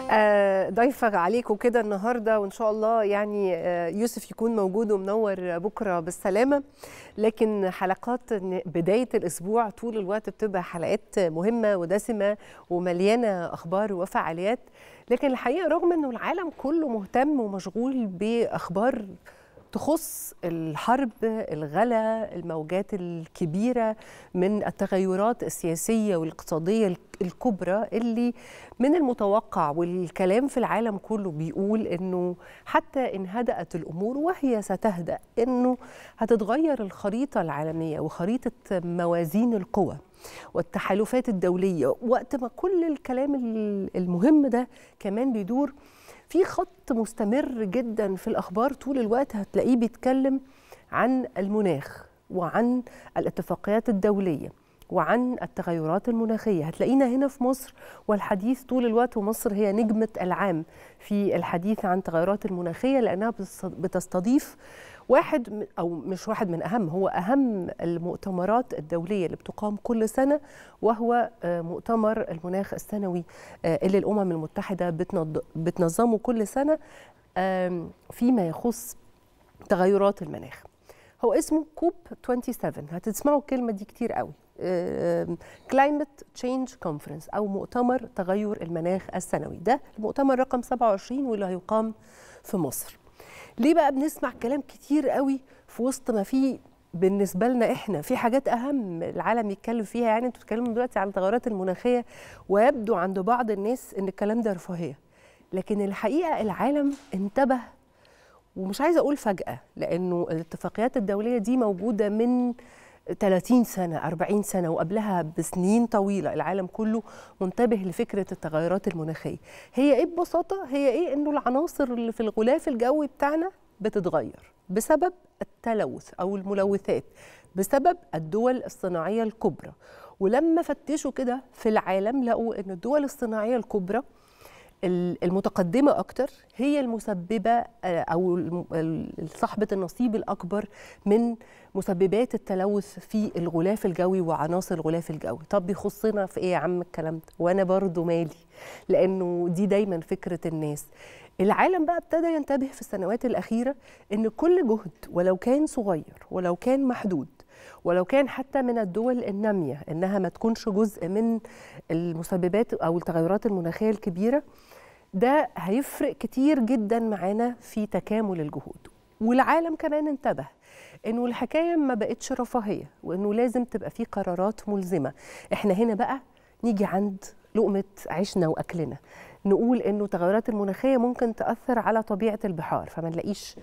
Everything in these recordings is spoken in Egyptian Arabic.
آه، ضيفة عليكم كده النهارده وان شاء الله يعني آه، يوسف يكون موجود ومنور بكره بالسلامه لكن حلقات بدايه الاسبوع طول الوقت بتبقى حلقات مهمه ودسمه ومليانه اخبار وفعاليات لكن الحقيقه رغم انه العالم كله مهتم ومشغول باخبار تخص الحرب الغلا الموجات الكبيرة من التغيرات السياسية والاقتصادية الكبرى اللي من المتوقع والكلام في العالم كله بيقول انه حتى ان هدأت الامور وهي ستهدأ انه هتتغير الخريطة العالمية وخريطة موازين القوى والتحالفات الدولية وقت ما كل الكلام المهم ده كمان بيدور في خط مستمر جدا في الاخبار طول الوقت هتلاقيه بيتكلم عن المناخ وعن الاتفاقيات الدوليه وعن التغيرات المناخيه هتلاقينا هنا في مصر والحديث طول الوقت ومصر هي نجمه العام في الحديث عن التغيرات المناخيه لانها بتستضيف واحد او مش واحد من اهم هو اهم المؤتمرات الدوليه اللي بتقام كل سنه وهو مؤتمر المناخ السنوي اللي الامم المتحده بتنظمه كل سنه فيما يخص تغيرات المناخ هو اسمه كوب 27 هتسمعوا الكلمه دي كتير قوي كلايمت تشينج كونفرنس او مؤتمر تغير المناخ السنوي ده المؤتمر رقم 27 واللي هيقام في مصر ليه بقى بنسمع كلام كتير قوي في وسط ما في بالنسبه لنا احنا في حاجات اهم العالم يتكلم فيها يعني انتوا بتتكلموا دلوقتي عن التغيرات المناخيه ويبدو عند بعض الناس ان الكلام ده رفاهيه لكن الحقيقه العالم انتبه ومش عايزه اقول فجاه لانه الاتفاقيات الدوليه دي موجوده من 30 سنة 40 سنة وقبلها بسنين طويلة العالم كله منتبه لفكرة التغيرات المناخية هي إيه ببساطة؟ هي إيه إنه العناصر اللي في الغلاف الجوي بتاعنا بتتغير بسبب التلوث أو الملوثات بسبب الدول الصناعية الكبرى ولما فتشوا كده في العالم لقوا إن الدول الصناعية الكبرى المتقدمة أكتر هي المسببة أو صاحبة النصيب الأكبر من مسببات التلوث في الغلاف الجوي وعناصر الغلاف الجوي طب بيخصنا في إيه يا عم الكلام ده وأنا برضو مالي لأنه دي دايما فكرة الناس العالم بقى ابتدى ينتبه في السنوات الأخيرة إن كل جهد ولو كان صغير ولو كان محدود ولو كان حتى من الدول النامية إنها ما تكونش جزء من المسببات أو التغيرات المناخية الكبيرة ده هيفرق كتير جدا معانا في تكامل الجهود والعالم كمان انتبه انه الحكايه ما بقتش رفاهيه وانه لازم تبقى في قرارات ملزمه احنا هنا بقى نيجي عند لقمه عيشنا واكلنا نقول انه التغيرات المناخيه ممكن تاثر على طبيعه البحار فما نلاقيش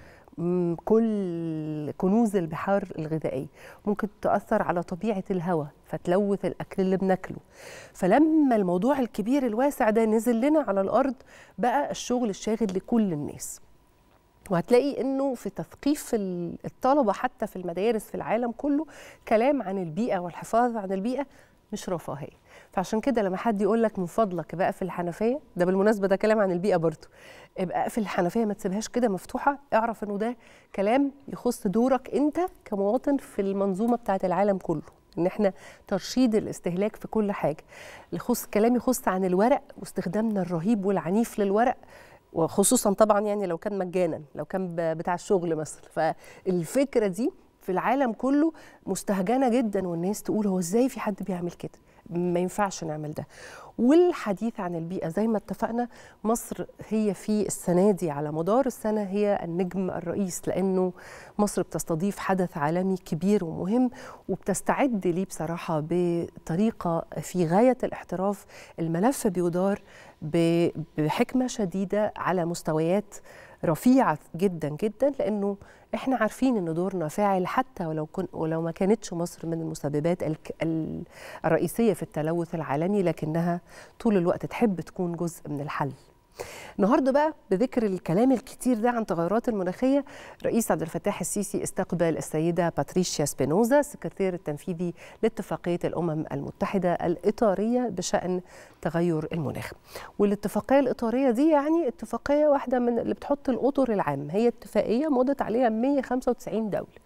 كل كنوز البحار الغذائيه ممكن تاثر على طبيعه الهواء فتلوث الاكل اللي بناكله فلما الموضوع الكبير الواسع ده نزل لنا على الارض بقى الشغل الشاغل لكل الناس وهتلاقي انه في تثقيف الطلبه حتى في المدارس في العالم كله كلام عن البيئه والحفاظ عن البيئه مش رفاهيه فعشان كده لما حد يقول لك من فضلك بقى في الحنفيه ده بالمناسبه ده كلام عن البيئه برضه ابقى اقفل الحنفيه ما تسيبهاش كده مفتوحه اعرف انه ده كلام يخص دورك انت كمواطن في المنظومه بتاعه العالم كله ان احنا ترشيد الاستهلاك في كل حاجه يخص كلام يخص عن الورق واستخدامنا الرهيب والعنيف للورق وخصوصا طبعا يعني لو كان مجانا لو كان بتاع الشغل مثلا فالفكره دي في العالم كله مستهجنه جدا والناس تقول هو ازاي في حد بيعمل كده ما ينفعش نعمل ده والحديث عن البيئه زي ما اتفقنا مصر هي في السنه دي على مدار السنه هي النجم الرئيس لانه مصر بتستضيف حدث عالمي كبير ومهم وبتستعد ليه بصراحه بطريقه في غايه الاحتراف الملف بيدار بحكمه شديده على مستويات رفيعه جدا جدا لانه احنا عارفين ان دورنا فاعل حتى ولو كن ولو ما كانتش مصر من المسببات الرئيسيه في التلوث العالمي لكنها طول الوقت تحب تكون جزء من الحل. النهارده بقى بذكر الكلام الكتير ده عن التغيرات المناخيه رئيس عبد الفتاح السيسي استقبل السيده باتريشيا سبينوزا السكرتير التنفيذي لاتفاقيه الامم المتحده الاطاريه بشان تغير المناخ والاتفاقيه الاطاريه دي يعني اتفاقيه واحده من اللي بتحط الاطر العام هي اتفاقيه مضت عليها 195 دوله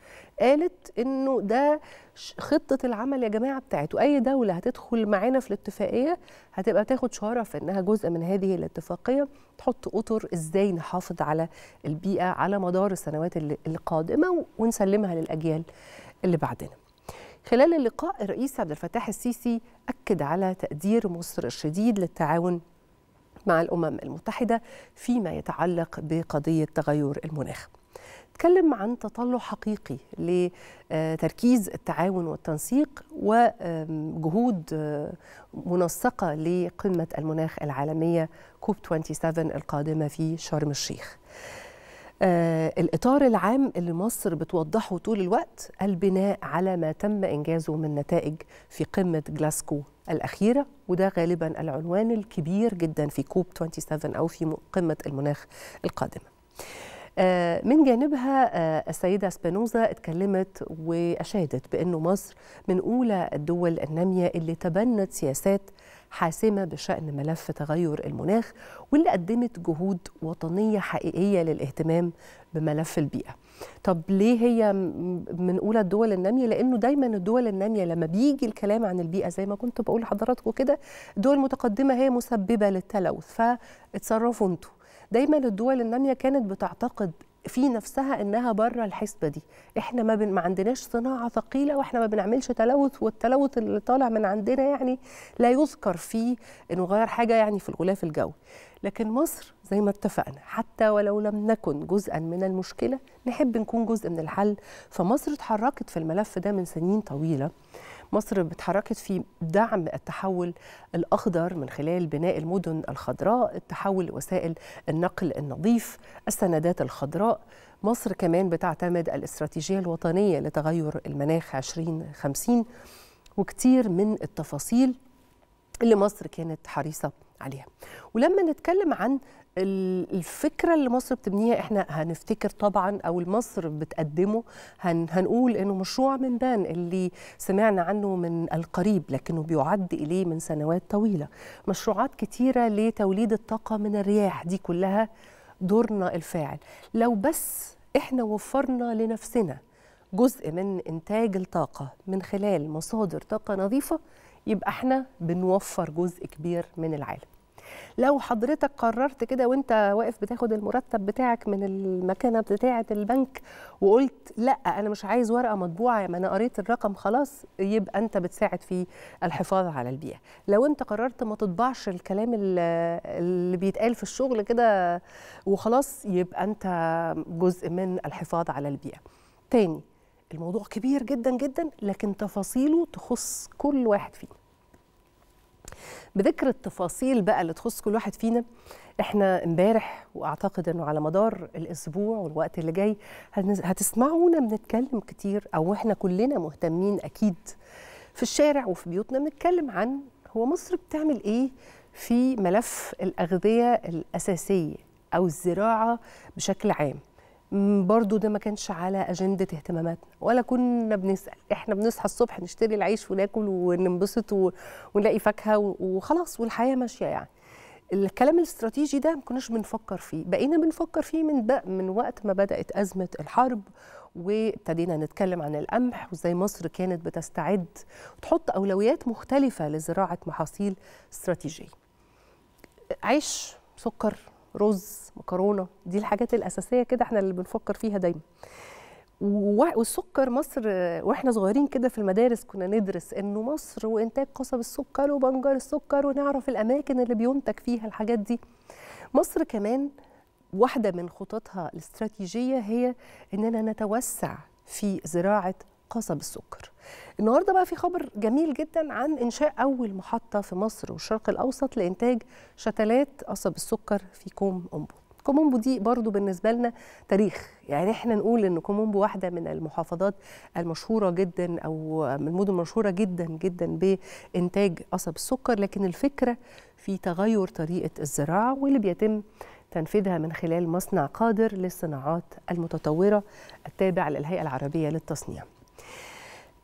قالت انه ده خطه العمل يا جماعه بتاعت اي دوله هتدخل معانا في الاتفاقيه هتبقى تاخد شرف انها جزء من هذه الاتفاقيه تحط اطر ازاي نحافظ على البيئه على مدار السنوات القادمه ونسلمها للاجيال اللي بعدنا خلال اللقاء الرئيس عبد الفتاح السيسي أكد على تقدير مصر الشديد للتعاون مع الأمم المتحدة فيما يتعلق بقضية تغير المناخ تكلم عن تطلع حقيقي لتركيز التعاون والتنسيق وجهود منسقة لقمة المناخ العالمية كوب 27 القادمة في شرم الشيخ آه الإطار العام اللي مصر بتوضحه طول الوقت البناء على ما تم إنجازه من نتائج في قمة جلاسكو الأخيرة وده غالبا العنوان الكبير جدا في كوب 27 أو في قمة المناخ القادمة آه من جانبها آه السيدة سبينوزا اتكلمت وأشادت بأنه مصر من أولى الدول النامية اللي تبنت سياسات حاسمه بشان ملف تغير المناخ واللي قدمت جهود وطنيه حقيقيه للاهتمام بملف البيئه. طب ليه هي من اولى الدول الناميه؟ لانه دايما الدول الناميه لما بيجي الكلام عن البيئه زي ما كنت بقول لحضراتكم كده الدول المتقدمه هي مسببه للتلوث فاتصرفوا انتوا. دايما الدول الناميه كانت بتعتقد في نفسها انها بره الحسبه دي احنا ما, بن... ما عندناش صناعه ثقيله واحنا ما بنعملش تلوث والتلوث اللي طالع من عندنا يعني لا يذكر فيه انه غير حاجه يعني في الغلاف الجوي لكن مصر زي ما اتفقنا حتى ولو لم نكن جزءا من المشكله نحب نكون جزء من الحل فمصر اتحركت في الملف ده من سنين طويله مصر اتحركت في دعم التحول الأخضر من خلال بناء المدن الخضراء التحول لوسائل النقل النظيف السندات الخضراء مصر كمان بتعتمد الاستراتيجية الوطنية لتغير المناخ 2050 وكتير من التفاصيل اللي مصر كانت حريصة عليها ولما نتكلم عن الفكرة اللي مصر بتبنيها احنا هنفتكر طبعا او مصر بتقدمه هن هنقول انه مشروع من بان اللي سمعنا عنه من القريب لكنه بيعد اليه من سنوات طويلة مشروعات كتيرة لتوليد الطاقة من الرياح دي كلها دورنا الفاعل لو بس احنا وفرنا لنفسنا جزء من انتاج الطاقة من خلال مصادر طاقة نظيفة يبقى احنا بنوفر جزء كبير من العالم لو حضرتك قررت كده وانت واقف بتاخد المرتب بتاعك من المكنه بتاعه البنك وقلت لا انا مش عايز ورقه مطبوعه ما انا قريت الرقم خلاص يبقى انت بتساعد في الحفاظ على البيئه لو انت قررت ما تطبعش الكلام اللي بيتقال في الشغل كده وخلاص يبقى انت جزء من الحفاظ على البيئه تاني الموضوع كبير جدا جدا لكن تفاصيله تخص كل واحد فينا بذكر التفاصيل بقى اللي تخص كل واحد فينا احنا امبارح واعتقد انه على مدار الاسبوع والوقت اللي جاي هتسمعونا بنتكلم كتير او احنا كلنا مهتمين اكيد في الشارع وفي بيوتنا بنتكلم عن هو مصر بتعمل ايه في ملف الاغذيه الاساسيه او الزراعه بشكل عام برضو ده ما كانش على أجندة اهتماماتنا ولا كنا بنسأل احنا بنصحى الصبح نشتري العيش وناكل وننبسط ونلاقي فاكهة وخلاص والحياة ماشية يعني الكلام الاستراتيجي ده ما كناش بنفكر فيه بقينا بنفكر فيه من بق من وقت ما بدأت أزمة الحرب وابتدينا نتكلم عن القمح وازاي مصر كانت بتستعد وتحط أولويات مختلفة لزراعة محاصيل استراتيجية عيش سكر رز مكرونه دي الحاجات الاساسيه كده احنا اللي بنفكر فيها دايما والسكر مصر واحنا صغيرين كده في المدارس كنا ندرس انه مصر وانتاج قصب السكر وبنجر السكر ونعرف الاماكن اللي بينتج فيها الحاجات دي مصر كمان واحده من خططها الاستراتيجيه هي اننا نتوسع في زراعه قصب السكر النهارده بقى في خبر جميل جدا عن انشاء اول محطه في مصر والشرق الاوسط لانتاج شتلات قصب السكر في كوم امبو كومومبو دي برضو بالنسبه لنا تاريخ يعني احنا نقول ان كومومبو واحده من المحافظات المشهوره جدا او من المدن المشهوره جدا جدا بانتاج قصب السكر لكن الفكره في تغير طريقه الزراعه واللي بيتم تنفيذها من خلال مصنع قادر للصناعات المتطوره التابع للهيئه العربيه للتصنيع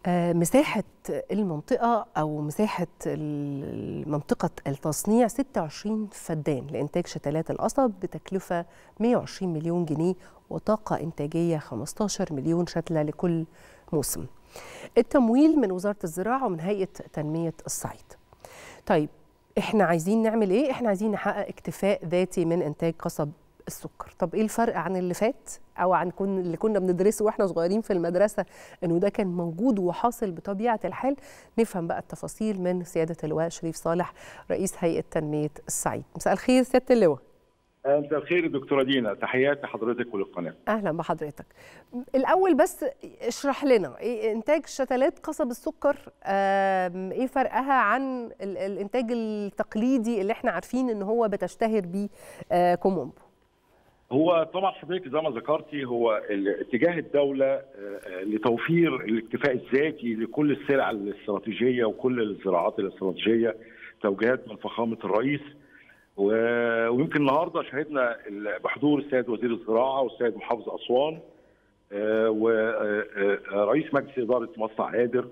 مساحة المنطقة أو مساحة منطقة التصنيع 26 فدان لإنتاج شتلات القصب بتكلفة 120 مليون جنيه وطاقة إنتاجية 15 مليون شتلة لكل موسم التمويل من وزارة الزراعة ومن هيئة تنمية الصعيد طيب احنا عايزين نعمل ايه احنا عايزين نحقق اكتفاء ذاتي من انتاج قصب السكر طب ايه الفرق عن اللي فات او عن كن اللي كنا بندرسه واحنا صغيرين في المدرسه انه ده كان موجود وحاصل بطبيعه الحال نفهم بقى التفاصيل من سياده اللواء شريف صالح رئيس هيئه تنميه الصعيد مساء الخير سياده اللواء مساء الخير دكتوره دينا تحياتي لحضرتك وللقناه اهلا بحضرتك الاول بس اشرح لنا إيه انتاج شتلات قصب السكر ايه فرقها عن الانتاج التقليدي اللي احنا عارفين ان هو بتشتهر بيه كومومبو هو طبعا حضرتك زي ما ذكرتي هو اتجاه الدوله لتوفير الاكتفاء الذاتي لكل السلع الاستراتيجيه وكل الزراعات الاستراتيجيه توجيهات من فخامه الرئيس ويمكن النهارده شهدنا بحضور السيد وزير الزراعه والسيد محافظ اسوان ورئيس مجلس اداره مصنع قادر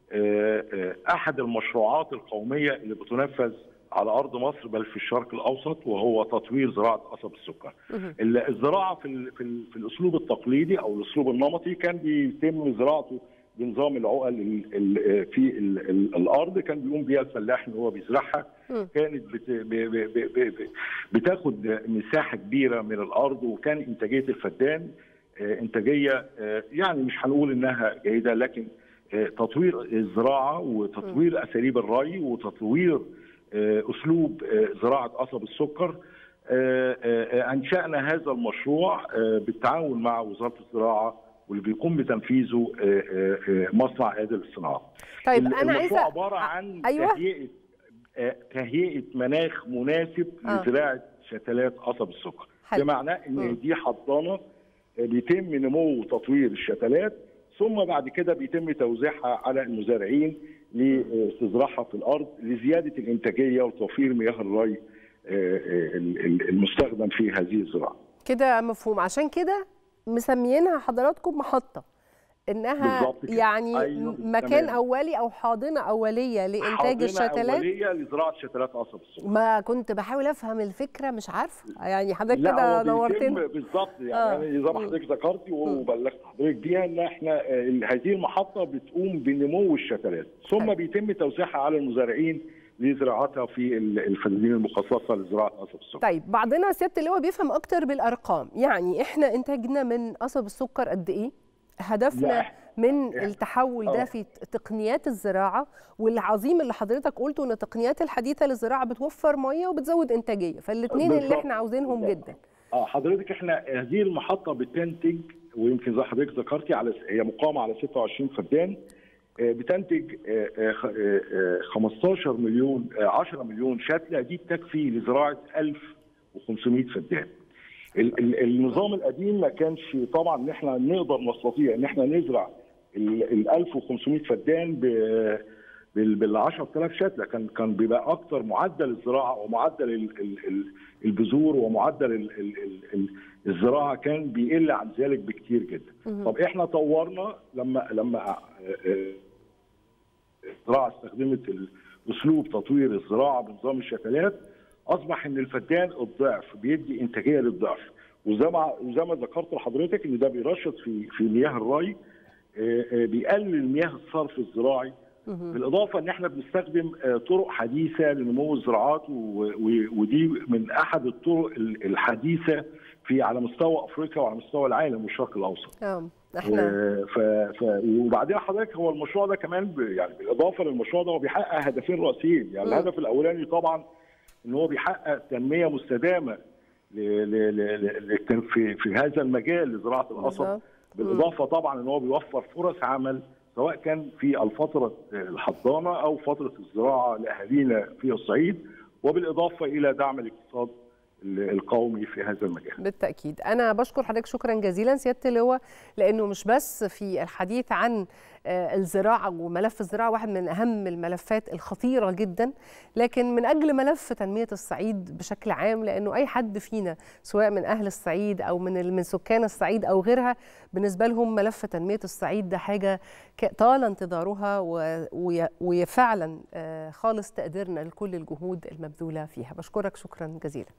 احد المشروعات القوميه اللي بتنفذ على ارض مصر بل في الشرق الاوسط وهو تطوير زراعه قصب السكر. الزراعه في في, في الاسلوب التقليدي او الاسلوب النمطي كان بيتم زراعته بنظام العقل في ال ال الارض كان بيقوم بيها الفلاح ان هو بيزرعها كانت بت ب ب ب بتاخد مساحه كبيره من الارض وكان انتاجيه الفدان انتاجيه يعني مش هنقول انها جيده لكن تطوير الزراعه وتطوير اساليب الري وتطوير اسلوب زراعه قصب السكر انشانا هذا المشروع بالتعاون مع وزاره الزراعه واللي بيقوم بتنفيذه مصنع قادر للصناعه. طيب انا عايزه عباره عن أيوة؟ تهيئه تهيئه مناخ مناسب آه. لزراعه شتلات قصب السكر. بمعنى ان م. دي حضانه بيتم نمو وتطوير الشتلات ثم بعد كده بيتم توزيعها على المزارعين لاستزراعها في الارض لزياده الانتاجيه وتوفير مياه الري المستخدم في هذه الزراعه. كده مفهوم عشان كده مسميينها حضراتكم محطه انها يعني أيوة مكان تمام. اولي او حاضنه اوليه لانتاج حاضنة الشتلات اوليه لزراعه شتلات قصب السكر ما كنت بحاول افهم الفكره مش عارفه يعني حضرتك كده نورتنا بالظبط يعني آه. زي ما حضرتك ذكرتي وبلغت حضرتك بيها ان احنا هذه المحطه بتقوم بنمو الشتلات ثم حل. بيتم توزيعها على المزارعين لزراعتها في الفدادين المخصصه لزراعه قصب السكر. طيب بعضنا سياده اللواء بيفهم اكتر بالارقام، يعني احنا انتاجنا من قصب السكر قد ايه؟ هدفنا لا. من التحول ده في تقنيات الزراعه والعظيم اللي حضرتك قلته ان التقنيات الحديثه للزراعه بتوفر ميه وبتزود انتاجيه، فالاثنين اللي احنا عاوزينهم جدا. اه حضرتك احنا هذه المحطه بتنتج ويمكن زي حضرتك ذكرتي على هي مقامه على 26 فدان بتنتج 15 مليون 10 مليون شتله دي تكفي لزراعه 1500 فدان. النظام القديم ما كانش طبعا ان احنا نقدر نستطيع ان احنا نزرع ال 1500 فدان بال 10000 شتله كان كان بيبقى اكتر معدل الزراعه ومعدل البذور ومعدل الزراعه كان بيقل عن ذلك بكتير جدا. طب احنا طورنا لما لما الزراعه استخدمت اسلوب تطوير الزراعه بنظام الشتلات اصبح ان الفدان الضعف بيدي انتاجيه للضعف وزي ما زي ما ذكرت لحضرتك ان ده بيرشد في في مياه الري بيقلل مياه الصرف الزراعي بالاضافه ان احنا بنستخدم طرق حديثه لنمو الزراعات ودي من احد الطرق الحديثه في على مستوى افريقيا وعلى مستوى العالم والشرق الاوسط. احنا ف... ف... وبعدين حضرتك هو المشروع ده كمان ب... يعني بالاضافه للمشروع ده هو بيحقق هدفين رئيسيين يعني م. الهدف الاولاني طبعا ان هو بيحقق تنميه مستدامه ل... ل... ل... في في هذا المجال لزراعه القصب بالاضافه طبعا ان هو بيوفر فرص عمل سواء كان في الفتره الحضانه او فتره الزراعه لاهالينا في الصعيد وبالاضافه الى دعم الاقتصاد القومي في هذا المجال بالتاكيد انا بشكر حضرتك شكرا جزيلا سياده اللواء لانه مش بس في الحديث عن الزراعه وملف الزراعه واحد من اهم الملفات الخطيره جدا لكن من اجل ملف تنميه الصعيد بشكل عام لانه اي حد فينا سواء من اهل الصعيد او من من سكان الصعيد او غيرها بالنسبه لهم ملف تنميه الصعيد ده حاجه طال انتظارها وفعلا خالص تقديرنا لكل الجهود المبذوله فيها بشكرك شكرا جزيلا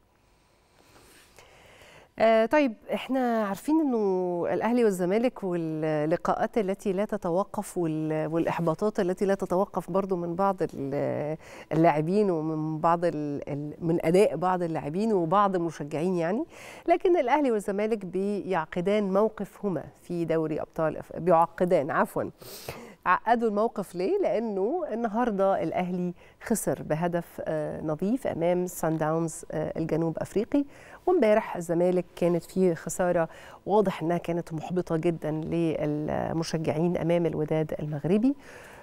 آه طيب احنا عارفين انه الاهلي والزمالك واللقاءات التي لا تتوقف والاحباطات التي لا تتوقف برضو من بعض اللاعبين ومن بعض من اداء بعض اللاعبين وبعض المشجعين يعني لكن الاهلي والزمالك بيعقدان موقفهما في دوري ابطال بيعقدان عفوا عقدوا الموقف ليه؟ لأنه النهاردة الأهلي خسر بهدف نظيف أمام سان داونز الجنوب أفريقي وامبارح الزمالك كانت فيه خسارة واضح أنها كانت محبطة جدا للمشجعين أمام الوداد المغربي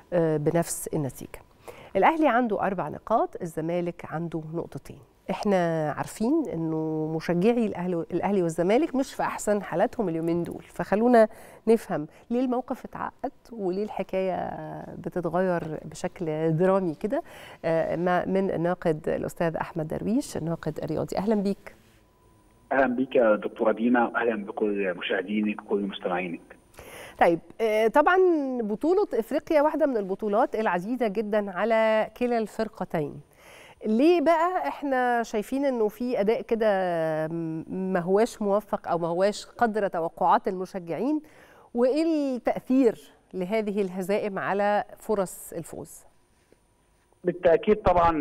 بنفس النتيجة الأهلي عنده أربع نقاط الزمالك عنده نقطتين احنا عارفين انه مشجعي الاهلي الاهلي والزمالك مش في احسن حالاتهم اليومين دول فخلونا نفهم ليه الموقف اتعقد وليه الحكايه بتتغير بشكل درامي كده من الناقد الاستاذ احمد درويش الناقد الرياضي اهلا بيك اهلا بيك يا دكتوره دينا واهلا بكل مشاهدينك وكل مستمعينك طيب طبعا بطوله افريقيا واحده من البطولات العزيزه جدا على كلا الفرقتين ليه بقى احنا شايفين انه في اداء كده ما هواش موفق او ما هواش قدر توقعات المشجعين وايه التاثير لهذه الهزائم على فرص الفوز بالتاكيد طبعا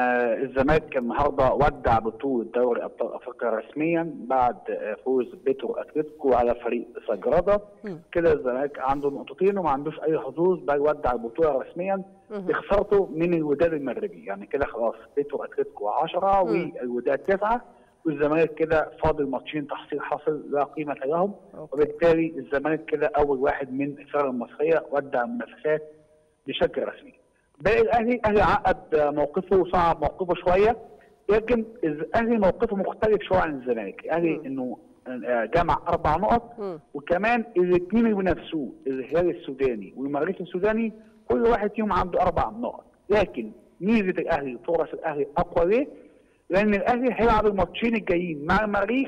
الزمالك النهارده ودع بطوله دوري ابطال افريقيا رسميا بعد فوز بيترو اتلتيكو على فريق سجرادا كده الزمالك عنده نقطتين وما عندوش اي حظوظ بل ودع البطوله رسميا بخسارته من الوداد المغربي يعني كده خلاص بيترو اتلتيكو 10 والوداد 9 والزمالك كده فاضل ماتشين تحصيل حاصل لا قيمه لهم وبالتالي الزمالك كده اول واحد من الفرق المصريه ودع المنافسات بشكل رسمي. باقي الاهلي الاهلي عقد موقفه وصعب موقفه شويه لكن الاهلي موقفه مختلف شويه عن الزمالك، الاهلي انه جمع اربع نقط وكمان الاثنين اللي بينافسوه الهلال السوداني والمريخ السوداني كل واحد فيهم عنده اربع نقط، لكن ميزه الاهلي فرص الاهلي اقوى ليه؟ لان الاهلي هيلعب الماتشين الجايين مع المريخ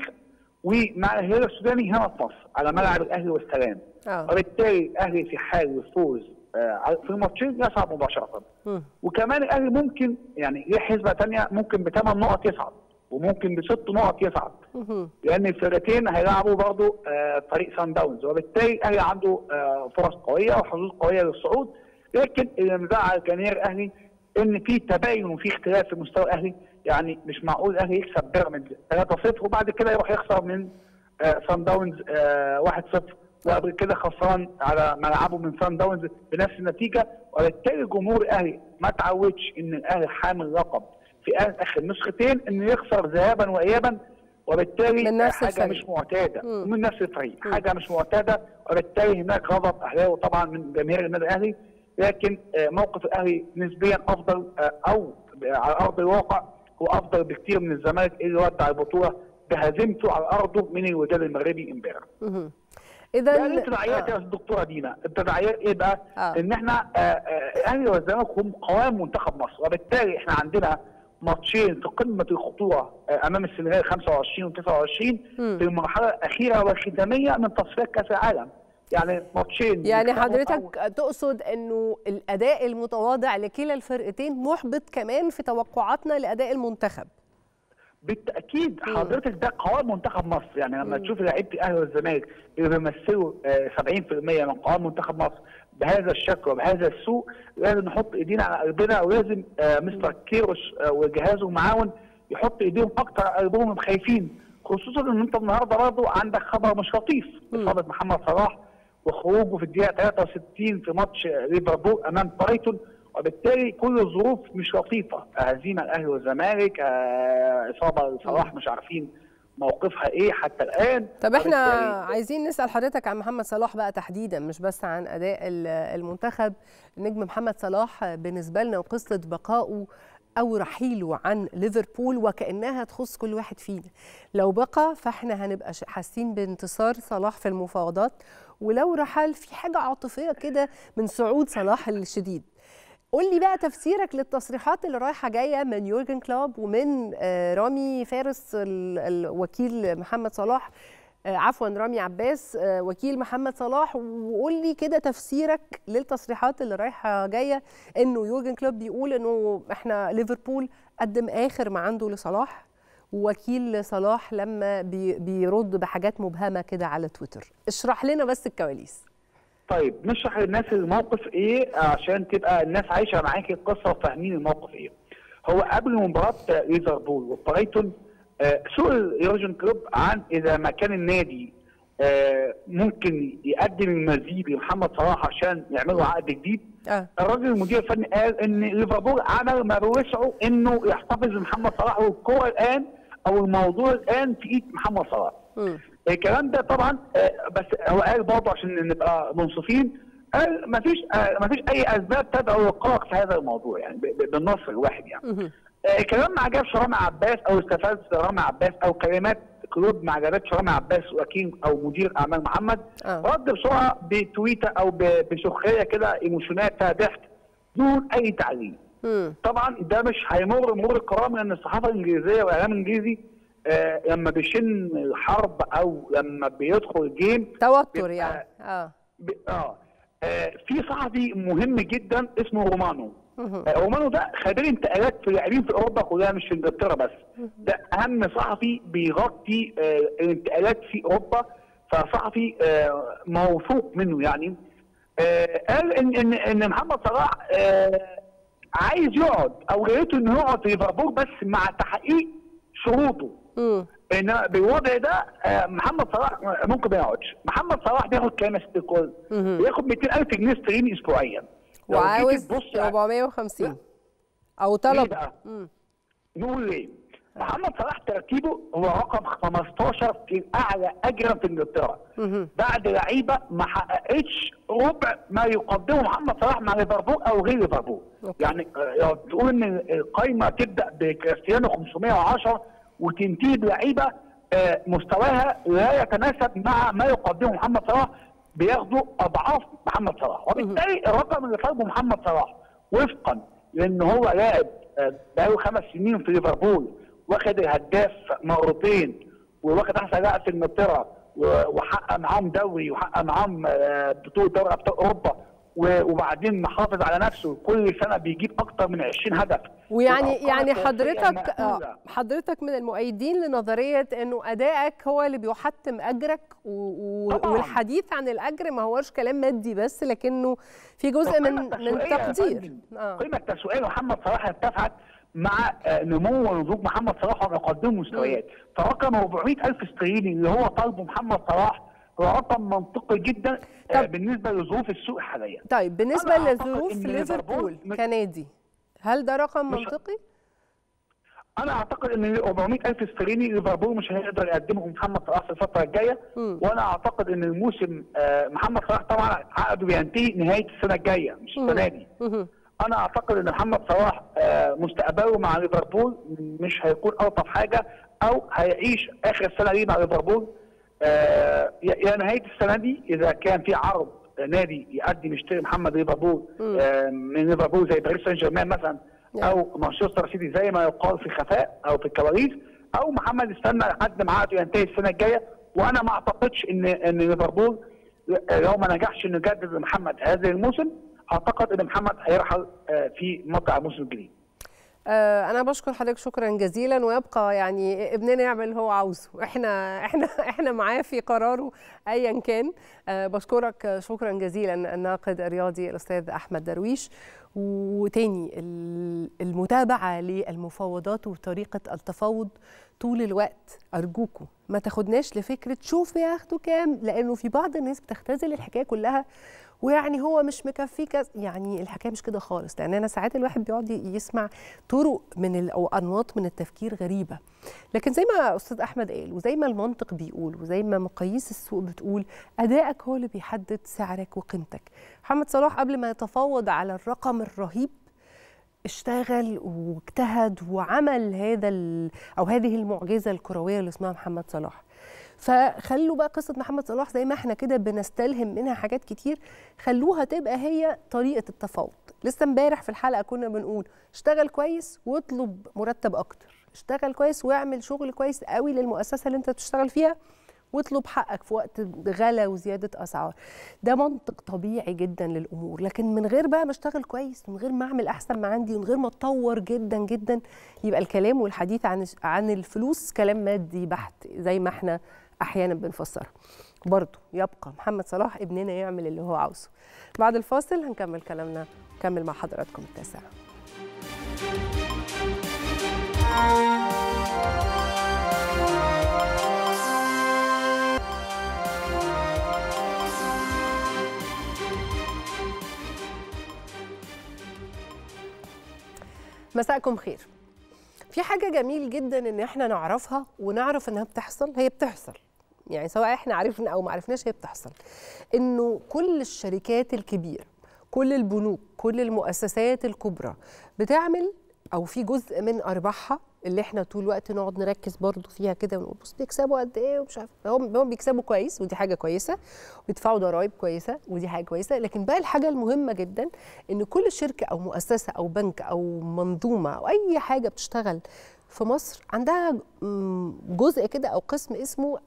ومع الهلال السوداني هنا في مصر على ملعب الاهلي والسلام آه. وبالتالي الاهلي في حال الفوز آه، في الماتشين يصعد مباشره مم. وكمان الاهلي ممكن يعني ليه حسبه ثانيه ممكن بثمان نقط يصعد وممكن بست نقط يصعد مهم. لان الفرقتين هيلعبوا برضه آه، فريق سان داونز وبالتالي الاهلي عنده آه، فرص قويه وحظوظ قويه للصعود لكن اللي مزعل جماهير الاهلي ان في تباين وفي اختلاف في مستوى الاهلي يعني مش معقول الاهلي يكسب بيراميدز 3-0 وبعد كده يروح يخسر من آه، سان داونز آه، 1-0 وقبل كده خسران على ملعبه من سان داونز بنفس النتيجه وبالتالي جمهور الاهلي ما تعودش ان الاهلي حامل لقب في اخر نسختين انه يخسر ذهابا وايابا وبالتالي من نفس حاجه الفريق. مش معتاده مم. ومن نفس الفريق مم. حاجه مش معتاده وبالتالي هناك غضب اهلاوي طبعا من جماهير النادي الاهلي لكن آه، موقف الاهلي نسبيا افضل آه، او على ارض الواقع هو افضل بكتير من الزمالك اللي ودع البطوله بهزيمته على ارضه من الوداد المغربي امبارح. مهم. اذا يعني التداعيات يا دكتوره دينا التداعيات ايه بقى؟ آه. ان احنا آه، آه، الاهلي والزمالك هم قوام منتخب مصر وبالتالي احنا عندنا ماتشين في قمه الخطوره آه، امام السنغال 25 و29 مم. في المرحله الاخيره والختاميه من تصفيات كاس العالم يعني ماتشين يعني نكسبهم أول- حضرتك تقصد انه الاداء المتواضع لكلا الفرقتين محبط كمان في توقعاتنا لاداء المنتخب بالتاكيد مم. حضرتك ده قوام منتخب مصر يعني لما مم. تشوف لعيبه الاهلي والزمالك اللي بيمثلوا آه، 70% من قوام منتخب مصر بهذا الشكل وبهذا السوء لازم نحط ايدينا على قلبنا ولازم آه، مستر كيروش آه، وجهازه معاون يحط ايديهم اكتر على قلبهم خايفين خصوصا ان انت النهارده برضه عندك خبر مش لطيف مم. اصابه محمد صلاح وخروجه في الدقيقه 63 في ماتش آه، ليفربول امام برايتون وبالتالي كل الظروف مش لطيفه هزيمه الاهلي والزمالك آه، اصابه لصلاح مش عارفين موقفها ايه حتى الان طب احنا وبالتالي- عايزين نسال حضرتك عن محمد صلاح بقى تحديدا مش بس عن اداء ال- المنتخب النجم محمد صلاح بالنسبه لنا وقصه بقائه او رحيله عن ليفربول وكانها تخص كل واحد فينا لو بقى فاحنا هنبقى حاسين بانتصار صلاح في المفاوضات ولو رحل في حاجه عاطفيه كده من صعود صلاح الشديد قول لي بقى تفسيرك للتصريحات اللي رايحه جايه من يورجن كلوب ومن رامي فارس الوكيل محمد صلاح عفوا رامي عباس وكيل محمد صلاح وقول لي كده تفسيرك للتصريحات اللي رايحه جايه انه يورجن كلوب بيقول انه احنا ليفربول قدم اخر ما عنده لصلاح ووكيل صلاح لما بي بيرد بحاجات مبهمه كده على تويتر اشرح لنا بس الكواليس طيب نشرح للناس الموقف ايه عشان تبقى الناس عايشه معاك القصه وفاهمين الموقف ايه هو قبل مباراه ليفربول وبرايتون آه سئل يورجن كلوب عن اذا ما كان النادي آه ممكن يقدم المزيد لمحمد صلاح عشان يعملوا عقد جديد آه. الراجل المدير الفني قال ان ليفربول عمل ما بوسعه انه يحتفظ بمحمد صلاح والكوره الان او الموضوع الان في ايد محمد صلاح الكلام ده طبعا آه بس هو قال برضه عشان نبقى منصفين قال ما فيش آه ما فيش اي اسباب تدعو للقلق في هذا الموضوع يعني بالنص الواحد يعني الكلام ما عجبش رامي عباس او استفز رامي عباس او كلمات كلوب ما عجبتش رامي عباس وكيل او مدير اعمال محمد آه. رد بسرعه بتويته او بسخريه كده ايموشنات فيها ضحك دون اي تعليق طبعا ده مش هيمر مرور الكرام لان الصحافه الانجليزيه والاعلام الانجليزي آه لما بيشن الحرب او لما بيدخل الجيم توتر يعني اه اه, آه في صحفي مهم جدا اسمه رومانو رومانو ده خبير انتقالات في لاعبين في اوروبا كلها مش في انجلترا بس ده اهم صحفي بيغطي آه الانتقالات في اوروبا فصحفي آه موثوق منه يعني آه قال ان ان ان محمد صلاح آه عايز يقعد او يا ريته انه يقعد في ليفربول بس مع تحقيق شروطه ان بالوضع ده آه محمد صلاح ممكن ما يقعدش محمد صلاح بياخد كام الكل بياخد 200000 جنيه استرليني اسبوعيا وعاوز 450 او طلب نقول ليه؟ محمد صلاح ترتيبه هو رقم 15 في اعلى اجرا في انجلترا بعد لعيبه ما حققتش ربع ما يقدمه محمد صلاح مع ليفربول او غير ليفربول يعني لو تقول ان القايمه تبدا بكريستيانو 510 وتنتهي بلعيبه مستواها لا يتناسب مع ما يقدمه محمد صلاح بياخدوا اضعاف محمد صلاح وبالتالي الرقم اللي طالبه محمد صلاح وفقا لان هو لاعب بقاله خمس سنين في ليفربول واخد الهداف مرتين وواخد احسن لاعب في انجلترا وحقق معاهم دوري وحقق معاهم بطوله دوري ابطال اوروبا وبعدين محافظ على نفسه كل سنه بيجيب اكتر من 20 هدف ويعني يعني حضرتك حضرتك من المؤيدين لنظريه انه ادائك هو اللي بيحتم اجرك و... والحديث عن الاجر ما هوش كلام مادي بس لكنه في جزء من من تقدير قيمه تسويقيه محمد صلاح ارتفعت مع نمو ونضوج محمد صلاح ومقدمه مستويات فرقم 400000 استرليني اللي هو طالبه محمد صلاح هو رقم منطقي جدا طب بالنسبه لظروف السوق حاليا طيب بالنسبه لظروف ليفربول كنادي هل ده رقم منطقي؟ انا اعتقد ان 400000 استرليني ليفربول مش هيقدر يقدمهم محمد صلاح في الفتره الجايه وانا اعتقد ان الموسم محمد صلاح طبعا عقده بينتهي نهايه السنه الجايه مش السنه دي انا اعتقد ان محمد صلاح مستقبله مع ليفربول مش هيكون الطف حاجه او هيعيش اخر السنه دي مع ليفربول يا نهايه السنه دي اذا كان في عرض نادي يقدم يشتري محمد ليفربول من ليفربول زي باريس سان جيرمان مثلا او مانشستر سيتي زي ما يقال في خفاء او في الكواليس او محمد استنى لحد ما عقده ينتهي السنه الجايه وانا ما اعتقدش ان ان ليفربول لو ما نجحش انه يجدد لمحمد هذا الموسم اعتقد ان محمد هيرحل في مطلع الموسم الجديد انا بشكر حضرتك شكرا جزيلا ويبقى يعني ابننا يعمل اللي هو عاوزه احنا احنا احنا معاه في قراره ايا كان بشكرك شكرا جزيلا الناقد الرياضي الاستاذ احمد درويش وتاني المتابعه للمفاوضات وطريقه التفاوض طول الوقت ارجوكم ما تاخدناش لفكره شوف بياخدوا كام لانه في بعض الناس بتختزل الحكايه كلها ويعني هو مش مكفيه كذا يعني الحكايه مش كده خالص لان انا ساعات الواحد بيقعد يسمع طرق من او انواط من التفكير غريبه لكن زي ما استاذ احمد قال وزي ما المنطق بيقول وزي ما مقاييس السوق بتقول ادائك هو اللي بيحدد سعرك وقيمتك محمد صلاح قبل ما يتفاوض على الرقم الرهيب اشتغل واجتهد وعمل هذا او هذه المعجزه الكرويه اللي اسمها محمد صلاح فخلوا بقى قصه محمد صلاح زي ما احنا كده بنستلهم منها حاجات كتير خلوها تبقى هي طريقه التفاوض لسه امبارح في الحلقه كنا بنقول اشتغل كويس واطلب مرتب اكتر اشتغل كويس واعمل شغل كويس قوي للمؤسسه اللي انت بتشتغل فيها واطلب حقك في وقت غلا وزياده اسعار ده منطق طبيعي جدا للامور لكن من غير بقى ما اشتغل كويس من غير ما اعمل احسن ما عندي ومن غير ما اتطور جدا جدا يبقى الكلام والحديث عن عن الفلوس كلام مادي بحت زي ما احنا احيانا بنفسرها برضه يبقى محمد صلاح ابننا يعمل اللي هو عاوزه بعد الفاصل هنكمل كلامنا نكمل مع حضراتكم التاسعه مساءكم خير في حاجة جميل جدا ان احنا نعرفها ونعرف انها بتحصل هي بتحصل يعني سواء احنا عرفنا او ما عرفناش هي بتحصل انه كل الشركات الكبيرة كل البنوك كل المؤسسات الكبرى بتعمل او في جزء من ارباحها اللي احنا طول الوقت نقعد نركز برضو فيها كده ونقول بص بيكسبوا قد ايه ومش عارف هم هم بيكسبوا كويس ودي حاجه كويسه وبيدفعوا ضرائب كويسه ودي حاجه كويسه لكن بقى الحاجه المهمه جدا ان كل شركه او مؤسسه او بنك او منظومه او اي حاجه بتشتغل في مصر عندها جزء كده او قسم اسمه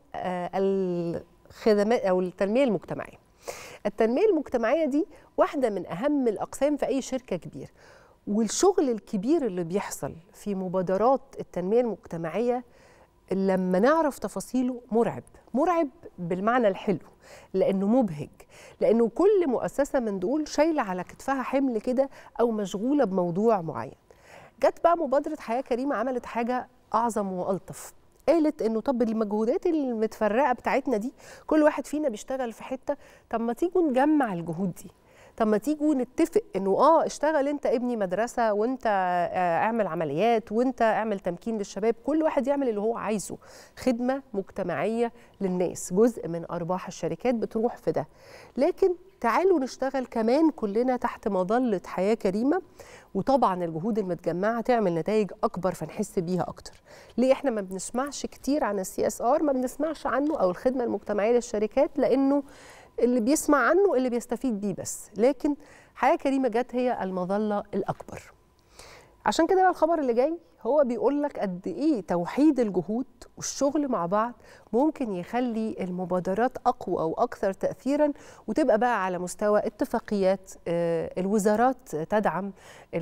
الخدمات او التنميه المجتمعيه التنميه المجتمعيه دي واحده من اهم الاقسام في اي شركه كبيره والشغل الكبير اللي بيحصل في مبادرات التنميه المجتمعيه لما نعرف تفاصيله مرعب مرعب بالمعنى الحلو لانه مبهج لانه كل مؤسسه من دول شايله على كتفها حمل كده او مشغوله بموضوع معين جت بقى مبادره حياه كريمه عملت حاجه اعظم والطف قالت انه طب المجهودات المتفرقه بتاعتنا دي كل واحد فينا بيشتغل في حته طب ما تيجوا نجمع الجهود دي طب ما تيجوا نتفق انه اه اشتغل انت ابني مدرسه وانت اعمل عمليات وانت اعمل تمكين للشباب كل واحد يعمل اللي هو عايزه خدمه مجتمعيه للناس جزء من ارباح الشركات بتروح في ده لكن تعالوا نشتغل كمان كلنا تحت مظله حياه كريمه وطبعا الجهود المتجمعه تعمل نتائج اكبر فنحس بيها اكتر ليه احنا ما بنسمعش كتير عن السي اس ار ما بنسمعش عنه او الخدمه المجتمعيه للشركات لانه اللي بيسمع عنه اللي بيستفيد بيه بس لكن حياه كريمه جت هي المظله الاكبر عشان كده بقى الخبر اللي جاي هو بيقول لك قد ايه توحيد الجهود والشغل مع بعض ممكن يخلي المبادرات اقوى او اكثر تاثيرا وتبقى بقى على مستوى اتفاقيات الوزارات تدعم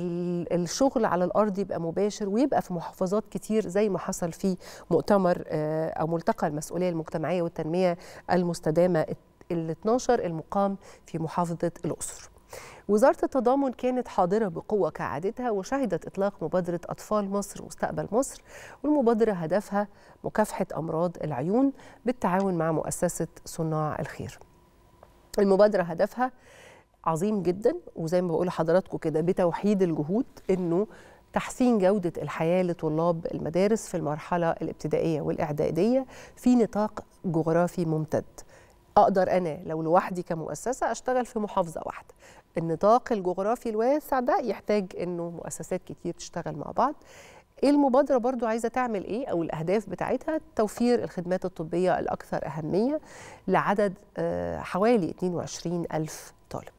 الشغل على الارض يبقى مباشر ويبقى في محافظات كتير زي ما حصل في مؤتمر او ملتقى المسؤوليه المجتمعيه والتنميه المستدامه ال 12 المقام في محافظه الاقصر. وزارة التضامن كانت حاضرة بقوة كعادتها وشهدت إطلاق مبادرة أطفال مصر مستقبل مصر والمبادرة هدفها مكافحة أمراض العيون بالتعاون مع مؤسسة صناع الخير المبادرة هدفها عظيم جدا وزي ما بقول لحضراتكم كده بتوحيد الجهود إنه تحسين جودة الحياة لطلاب المدارس في المرحلة الابتدائية والإعدادية في نطاق جغرافي ممتد اقدر انا لو لوحدي كمؤسسه اشتغل في محافظه واحده النطاق الجغرافي الواسع ده يحتاج انه مؤسسات كتير تشتغل مع بعض المبادرة برضو عايزة تعمل إيه أو الأهداف بتاعتها توفير الخدمات الطبية الأكثر أهمية لعدد حوالي 22 ألف طالب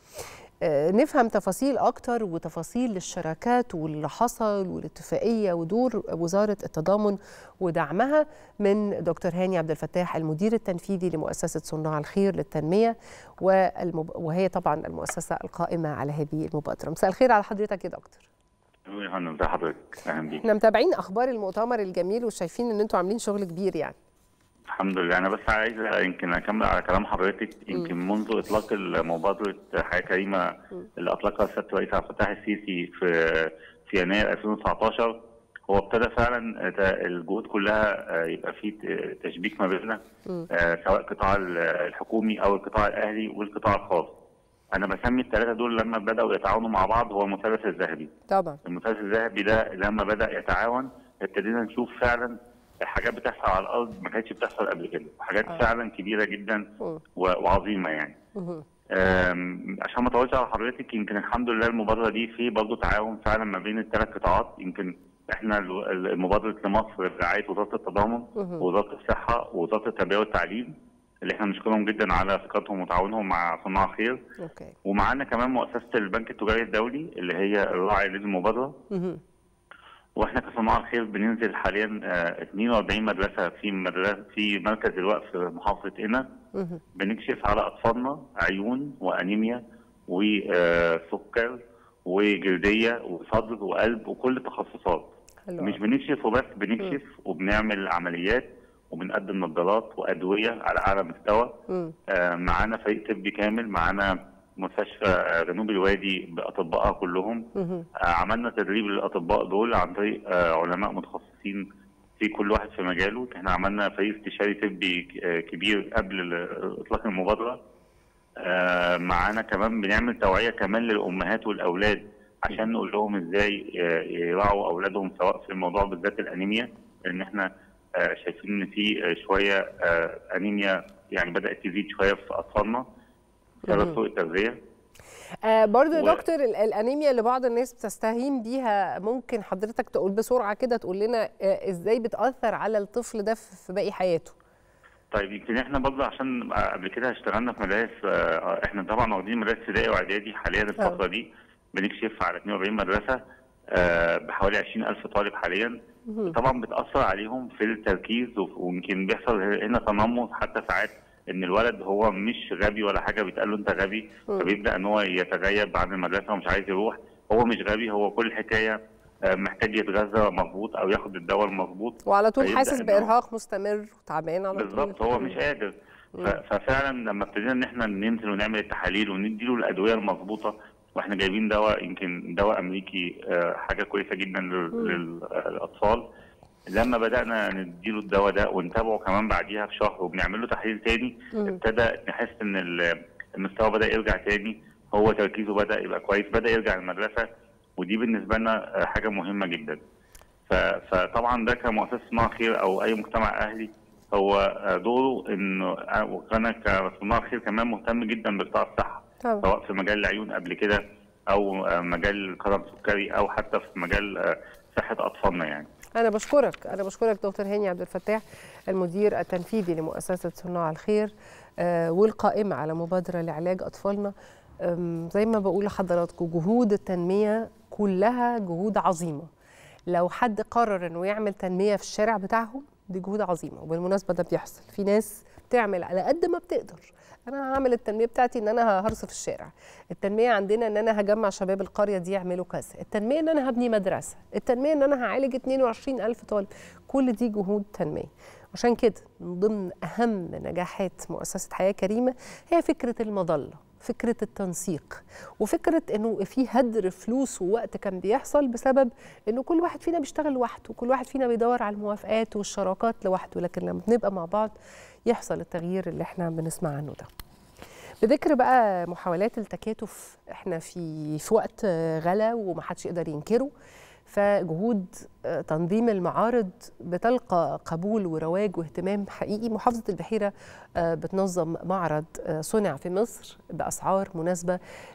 نفهم تفاصيل أكتر وتفاصيل الشراكات واللي حصل والاتفاقية ودور وزارة التضامن ودعمها من دكتور هاني عبد الفتاح المدير التنفيذي لمؤسسة صناع الخير للتنمية وهي طبعا المؤسسة القائمة على هذه المبادرة مساء الخير على حضرتك يا دكتور يا فندم ازي حضرتك اهلا بيك احنا متابعين اخبار المؤتمر الجميل وشايفين ان انتوا عاملين شغل كبير يعني الحمد لله انا بس عايز يمكن اكمل على كلام حضرتك يمكن منذ اطلاق مبادره حياه كريمه اللي اطلقها السيد الرئيس عبد الفتاح السيسي في في يناير 2019 هو ابتدى فعلا الجهود كلها يبقى في تشبيك ما بيننا سواء القطاع الحكومي او القطاع الاهلي والقطاع الخاص انا بسمي الثلاثه دول لما بداوا يتعاونوا مع بعض هو المثلث الذهبي طبعا المثلث الذهبي ده لما بدا يتعاون ابتدينا نشوف فعلا حاجات بتحصل على الارض ما كانتش بتحصل قبل كده حاجات آه. فعلا كبيره جدا و- وعظيمه يعني آم، عشان ما اطولش على حضرتك يمكن الحمد لله المبادره دي في برضه تعاون فعلا ما بين الثلاث قطاعات يمكن احنا ال- ال- المبادره لمصر برعايه وزاره التضامن ووزاره الصحه ووزاره التربيه والتعليم اللي احنا بنشكرهم جدا على ثقتهم وتعاونهم مع صناع الخير اوكي ومعانا كمان مؤسسه البنك التجاري الدولي اللي هي الراعي للمبادره مهم. واحنا كصناع الخير بننزل حاليا آه، 42 مدرسه في مدرسه في مركز الوقف في محافظه قنا مهم. بنكشف على اطفالنا عيون وانيميا وسكر وجلديه وصدر وقلب وكل التخصصات حلو مش أوي. بنكشف وبس بنكشف وبنعمل عمليات وبنقدم نظارات وادويه على اعلى مستوى مم. آه، معانا فريق طبي كامل معانا مستشفى آه، جنوب الوادي باطبائها كلهم مهم. آه، عملنا تدريب للاطباء دول عن طريق آه، علماء متخصصين في كل واحد في مجاله احنا عملنا فريق استشاري طبي ك- آه، كبير قبل ال- اطلاق المبادره آه، معانا كمان بنعمل توعيه كمان للامهات والاولاد عشان نقول لهم ازاي آه، يراعوا اولادهم سواء في الموضوع بالذات الانيميا لان احنا آه، شايفين ان في آه، شويه آه، انيميا يعني بدات تزيد شويه في اطفالنا بسبب سوء التغذيه آه برضو يا و- دكتور ال- الانيميا اللي بعض الناس بتستهين بيها ممكن حضرتك تقول بسرعه كده تقول لنا آه ازاي بتاثر على الطفل ده في في باقي حياته طيب يمكن احنا برضه عشان قبل كده اشتغلنا في مدارس آه، احنا طبعا واخدين مدارس ابتدائي واعدادي حاليا الفتره دي بنكشف على 42 مدرسه آه، بحوالي 20000 طالب حاليا طبعا بتاثر عليهم في التركيز وف- ويمكن بيحصل هنا تنمر حتى ساعات ان الولد هو مش غبي ولا حاجه بيتقال له انت غبي فبيبدا ان هو يتغيب عن المدرسه ومش عايز يروح هو مش غبي هو كل الحكايه آه، محتاج يتغذى مظبوط او ياخد الدواء المظبوط وعلى طول فيبدأ حاسس إن هو- بارهاق مستمر وتعبان على طول بالظبط هو مش قادر ف- ففعلا لما ابتدينا ان احنا ننزل ونعمل التحاليل ونديله الادويه المظبوطه واحنا جايبين دواء يمكن دواء امريكي آه، حاجه كويسه جدا لل- للاطفال لما بدانا نديله الدواء ده ونتابعه كمان بعديها بشهر وبنعمل له تحليل تاني ابتدى نحس ان ال- المستوى بدا يرجع تاني هو تركيزه بدا يبقى كويس بدا يرجع المدرسه ودي بالنسبه لنا آه، حاجه مهمه جدا ف- فطبعا ده كمؤسسه صناع خير او اي مجتمع اهلي هو آه، دوره انه آه، وانا كصناع خير كمان مهتم جدا بقطاع الصحه طبعا سواء في مجال العيون قبل كده او آه، مجال القدم السكري او حتى في مجال آه، صحه اطفالنا يعني انا بشكرك انا بشكرك دكتور هاني عبد الفتاح المدير التنفيذي لمؤسسه صناع الخير آه، والقائمه على مبادره لعلاج اطفالنا أم، زي ما بقول لحضراتكم جهود التنميه كلها جهود عظيمه لو حد قرر انه يعمل تنميه في الشارع بتاعهم دي جهود عظيمه وبالمناسبه ده بيحصل في ناس بتعمل على قد ما بتقدر انا هعمل التنميه بتاعتي ان انا هرصف الشارع التنميه عندنا ان انا هجمع شباب القريه دي يعملوا كذا التنميه ان انا هبني مدرسه التنميه ان انا هعالج 22 الف طالب كل دي جهود تنميه عشان كده من ضمن اهم نجاحات مؤسسه حياه كريمه هي فكره المظله فكره التنسيق وفكره انه في هدر فلوس ووقت كان بيحصل بسبب انه كل واحد فينا بيشتغل لوحده وكل واحد فينا بيدور على الموافقات والشراكات لوحده لكن لما بنبقى مع بعض يحصل التغيير اللي احنا بنسمع عنه ده بذكر بقى محاولات التكاتف احنا في في وقت غلا ومحدش يقدر ينكره فجهود آه، تنظيم المعارض بتلقى قبول ورواج واهتمام حقيقي محافظة البحيرة آه، بتنظم معرض آه، صنع في مصر بأسعار مناسبة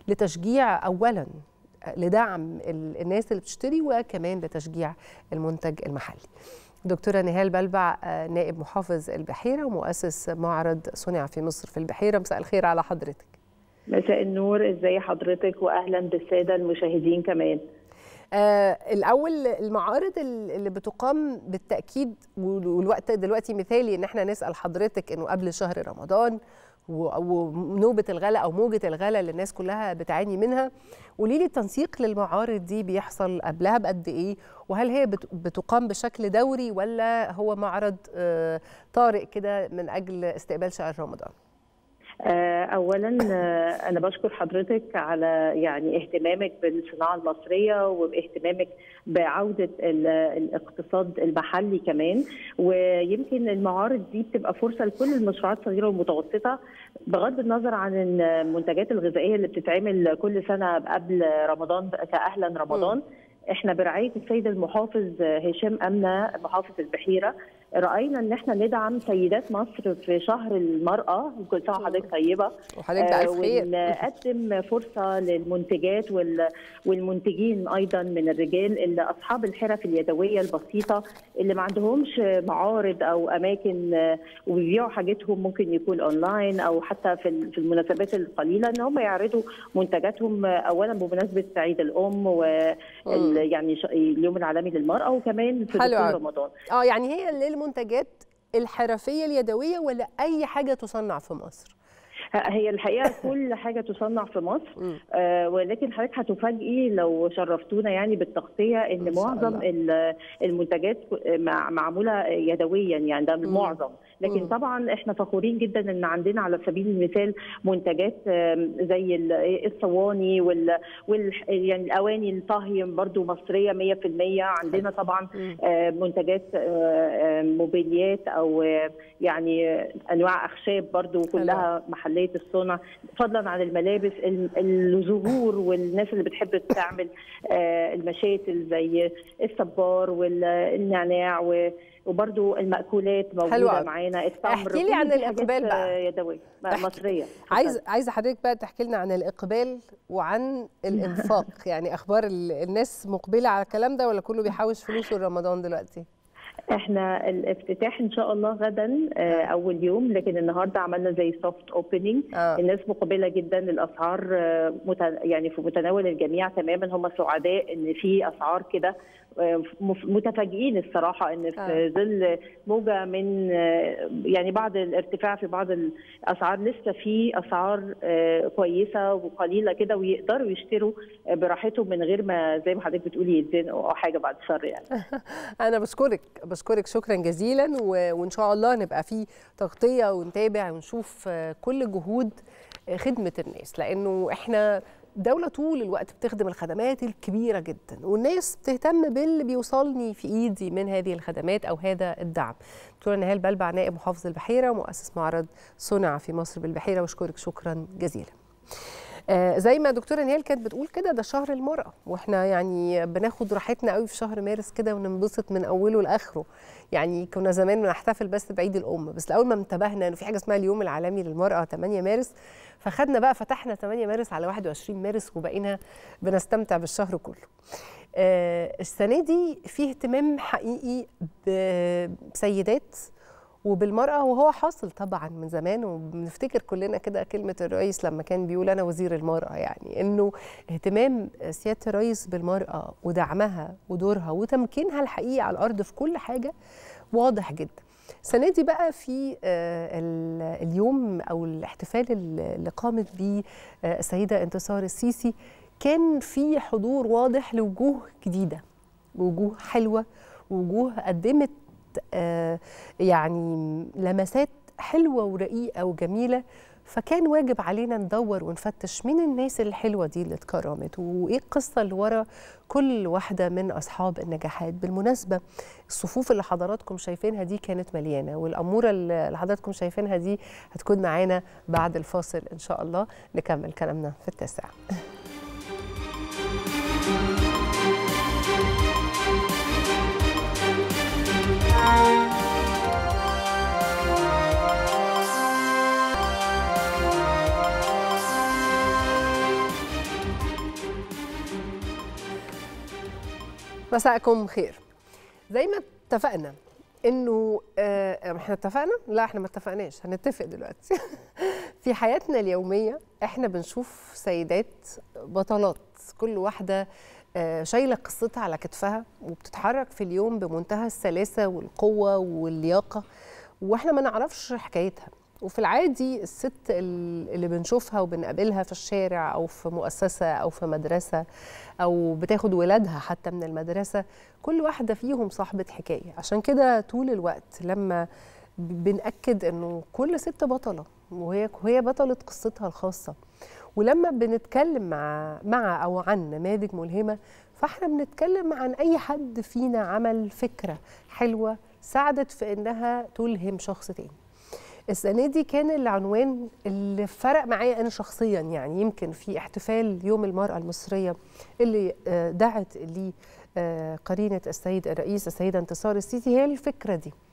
لتشجيع أولا آه، لدعم ال- الناس اللي بتشتري وكمان لتشجيع المنتج المحلي دكتورة نهال بلبع آه، نائب محافظ البحيرة ومؤسس معرض صنع في مصر في البحيرة مساء الخير على حضرتك مساء النور ازي حضرتك واهلا بالساده المشاهدين كمان آه الاول المعارض ال- اللي بتقام بالتاكيد وال- والوقت دلوقتي مثالي ان احنا نسال حضرتك انه قبل شهر رمضان و- ونوبه الغلا او موجه الغلا اللي الناس كلها بتعاني منها قولي لي التنسيق للمعارض دي بيحصل قبلها بقد ايه وهل هي بت- بتقام بشكل دوري ولا هو معرض آه طارئ كده من اجل استقبال شهر رمضان آه، اولا آه، انا بشكر حضرتك على يعني اهتمامك بالصناعه المصريه وباهتمامك بعوده ال- الاقتصاد المحلي كمان ويمكن المعارض دي بتبقى فرصه لكل المشروعات الصغيره والمتوسطه بغض النظر عن المنتجات الغذائيه اللي بتتعمل كل سنه قبل رمضان كاهلا رمضان احنا برعايه السيد المحافظ هشام امنه محافظ البحيره راينا ان احنا ندعم سيدات مصر في شهر المراه كل سنه وحضرتك طيبه وحضرتك بألف خير ونقدم فرصه للمنتجات والمنتجين ايضا من الرجال اللي اصحاب الحرف اليدويه البسيطه اللي ما عندهمش معارض او اماكن وبيبيعوا حاجتهم ممكن يكون اونلاين او حتى في في المناسبات القليله ان هم يعرضوا منتجاتهم اولا بمناسبه عيد الام و يعني اليوم العالمي للمراه وكمان في دخول رمضان اه يعني هي للمنتجات الحرفيه اليدويه ولا اي حاجه تصنع في مصر هي الحقيقه كل حاجه تصنع في مصر آه ولكن حضرتك هتفاجئي لو شرفتونا يعني بالتغطيه ان معظم المنتجات معموله يدويا يعني ده معظم لكن مم. طبعا احنا فخورين جدا ان عندنا على سبيل المثال منتجات زي الصواني وال, وال يعني الاواني الطهي برضو مصريه 100% عندنا طبعا منتجات موبيليات او يعني انواع اخشاب برضو كلها محليه الصنع فضلا عن الملابس الزهور والناس اللي بتحب تعمل المشاتل زي الصبار والنعناع و وبرده المأكولات موجودة معانا التمر احكي لي عن الإقبال بقى يدوية مصرية عايز عايزة حضرتك بقى تحكي لنا عن الإقبال وعن الإنفاق يعني أخبار الناس مقبلة على الكلام ده ولا كله بيحوش فلوسه رمضان دلوقتي؟ احنا الافتتاح ان شاء الله غدا آه اول يوم لكن النهارده عملنا زي سوفت اوبننج آه. الناس مقبله جدا الاسعار آه يعني في متناول الجميع تماما هم سعداء ان في اسعار كده متفاجئين الصراحه ان في آه. ظل موجه من يعني بعض الارتفاع في بعض الاسعار لسه في اسعار كويسه وقليله كده ويقدروا يشتروا براحتهم من غير ما زي ما حضرتك بتقولي يتزنقوا او حاجه بعد الشر يعني. انا بشكرك بشكرك شكرا جزيلا وان شاء الله نبقى في تغطيه ونتابع ونشوف كل جهود خدمه الناس لانه احنا دولة طول الوقت بتخدم الخدمات الكبيرة جدا والناس بتهتم باللي بيوصلني في إيدي من هذه الخدمات أو هذا الدعم دكتورة نهال بلبع نائب محافظ البحيرة ومؤسس معرض صنع في مصر بالبحيرة واشكرك شكرا جزيلا آه زي ما دكتوره نهال كانت بتقول كده ده شهر المراه واحنا يعني بناخد راحتنا قوي في شهر مارس كده وننبسط من اوله لاخره يعني كنا زمان بنحتفل بس بعيد الام بس اول ما انتبهنا انه في حاجه اسمها اليوم العالمي للمراه 8 مارس فخدنا بقى فتحنا 8 مارس على 21 مارس وبقينا بنستمتع بالشهر كله آه السنه دي في اهتمام حقيقي بسيدات وبالمرأة وهو حاصل طبعا من زمان وبنفتكر كلنا كده كلمة الرئيس لما كان بيقول أنا وزير المرأة يعني إنه اهتمام سيادة الرئيس بالمرأة ودعمها ودورها وتمكينها الحقيقي على الأرض في كل حاجة واضح جدا السنة دي بقى في اليوم أو الاحتفال اللي قامت بيه السيدة انتصار السيسي كان في حضور واضح لوجوه جديدة وجوه حلوة وجوه قدمت يعني لمسات حلوه ورقيقه وجميله فكان واجب علينا ندور ونفتش مين الناس الحلوه دي اللي اتكرمت وايه القصه اللي ورا كل واحده من اصحاب النجاحات بالمناسبه الصفوف اللي حضراتكم شايفينها دي كانت مليانه والاموره اللي حضراتكم شايفينها دي هتكون معانا بعد الفاصل ان شاء الله نكمل كلامنا في التاسع مساءكم خير زي ما اتفقنا انه آه احنا اتفقنا لا احنا ما اتفقناش هنتفق دلوقتي في حياتنا اليوميه احنا بنشوف سيدات بطلات كل واحده آه شايله قصتها على كتفها وبتتحرك في اليوم بمنتهى السلاسه والقوه واللياقه واحنا ما نعرفش حكايتها وفي العادي الست اللي بنشوفها وبنقابلها في الشارع او في مؤسسه او في مدرسه او بتاخد ولادها حتى من المدرسه كل واحده فيهم صاحبه حكايه عشان كده طول الوقت لما بنأكد انه كل ست بطله وهي هي بطله قصتها الخاصه ولما بنتكلم مع مع او عن نماذج ملهمه فاحنا بنتكلم عن اي حد فينا عمل فكره حلوه ساعدت في انها تلهم شخص تاني السنه دي كان العنوان اللي فرق معايا انا شخصيا يعني يمكن في احتفال يوم المراه المصريه اللي دعت ليه قرينه السيد الرئيس السيده انتصار السيسي هي الفكره دي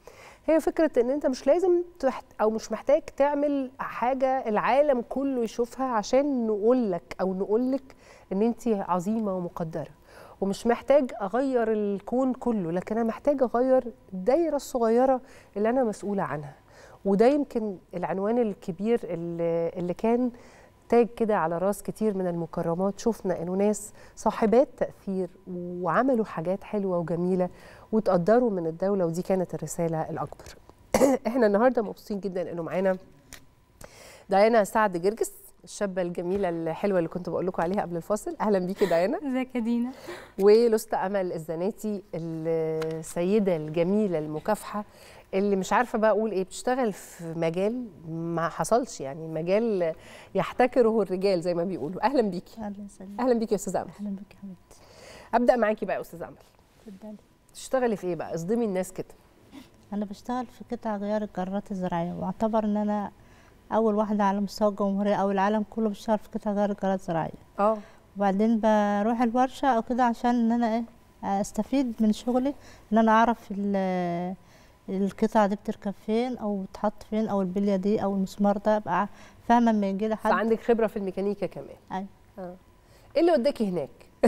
هي فكره ان انت مش لازم تحت او مش محتاج تعمل حاجه العالم كله يشوفها عشان نقول لك او نقول لك ان انت عظيمه ومقدره ومش محتاج اغير الكون كله لكن انا محتاج اغير الدايره الصغيره اللي انا مسؤوله عنها وده يمكن العنوان الكبير اللي, اللي كان تاج كده على راس كتير من المكرمات شفنا انه ناس صاحبات تاثير وعملوا حاجات حلوه وجميله وتقدروا من الدوله ودي كانت الرساله الاكبر احنا النهارده مبسوطين جدا انه معانا ديانا سعد جرجس الشابه الجميله الحلوه اللي كنت بقول لكم عليها قبل الفاصل اهلا بيكي ديانا ازيك يا دينا ولست امل الزناتي السيده الجميله المكافحه اللي مش عارفه بقى اقول ايه بتشتغل في مجال ما حصلش يعني مجال يحتكره الرجال زي ما بيقولوا اهلا بيكي اهلا وسهلا اهلا بيكي يا استاذه امل اهلا بك يا حبيبتي ابدا معاكي بقى يا استاذه امل اتفضلي تشتغلي في ايه بقى اصدمي الناس كده انا بشتغل في قطع غيار الجرارات الزراعيه واعتبر ان انا اول واحده على مستوى الجمهوريه او العالم كله بشتغل في قطع غيار الجرارات الزراعيه اه وبعدين بروح الورشه او كده عشان ان انا ايه استفيد من شغلي ان انا اعرف ال- القطعه دي بتركب فين او بتحط فين او البليه دي او المسمار ده ابقى فاهمه لما يجي لي حد فعندك خبره في الميكانيكا كمان أيوة. اه ايه اللي وداكي هناك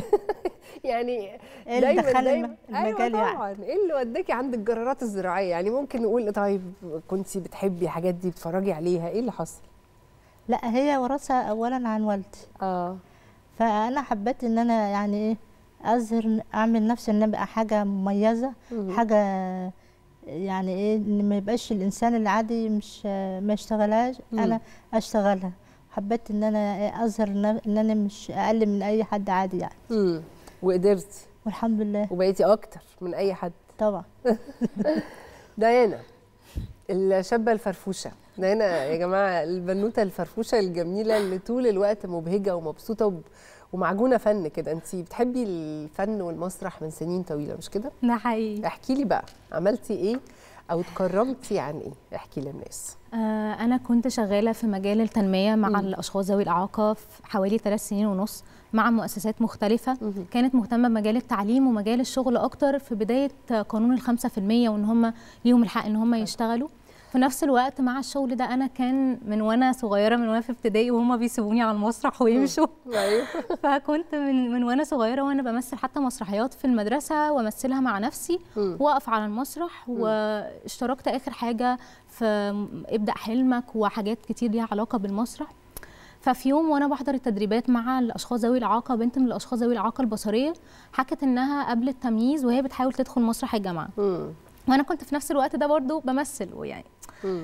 يعني إيه اللي دخلني الم- أيوة المجال يعني؟ طبعا ايه اللي وداكي عند الجرارات الزراعيه يعني ممكن نقول طيب كنتي بتحبي الحاجات دي بتتفرجي عليها ايه اللي حصل لا هي وراثه اولا عن والدي اه فانا حبيت ان انا يعني ايه اظهر اعمل نفسي ان أنا ابقى حاجه مميزه مهم. حاجه يعني ايه ان ما يبقاش الانسان العادي مش ما يشتغلهاش مم. انا اشتغلها حبيت ان انا إيه اظهر ان ان انا مش اقل من اي حد عادي يعني امم وقدرتي والحمد لله وبقيتي اكتر من اي حد طبعا ديانا الشابه الفرفوشه ديانا يا جماعه البنوته الفرفوشه الجميله اللي طول الوقت مبهجه ومبسوطه وب... ومعجونه فن كده انت بتحبي الفن والمسرح من سنين طويله مش كده ده حقيقي احكي لي بقى عملتي ايه او اتكرمتي عن ايه احكي للناس آه انا كنت شغاله في مجال التنميه مع مم. الاشخاص ذوي الاعاقه في حوالي ثلاث سنين ونص مع مؤسسات مختلفه مهم. كانت مهتمه بمجال التعليم ومجال الشغل اكتر في بدايه قانون الخمسة في المية وان هم ليهم الحق ان هم يشتغلوا في نفس الوقت مع الشغل ده انا كان من وانا صغيره من وانا في ابتدائي وهم بيسيبوني على المسرح ويمشوا ايوه فكنت من من وانا صغيره وانا بمثل حتى مسرحيات في المدرسه وامثلها مع نفسي مم. واقف على المسرح واشتركت اخر حاجه في ابدا حلمك وحاجات كتير ليها علاقه بالمسرح ففي يوم وانا بحضر التدريبات مع الاشخاص ذوي الاعاقه بنت من الاشخاص ذوي الاعاقه البصريه حكت انها قبل التمييز وهي بتحاول تدخل مسرح الجامعه مم. وانا كنت في نفس الوقت ده برضو بمثل ويعني مم.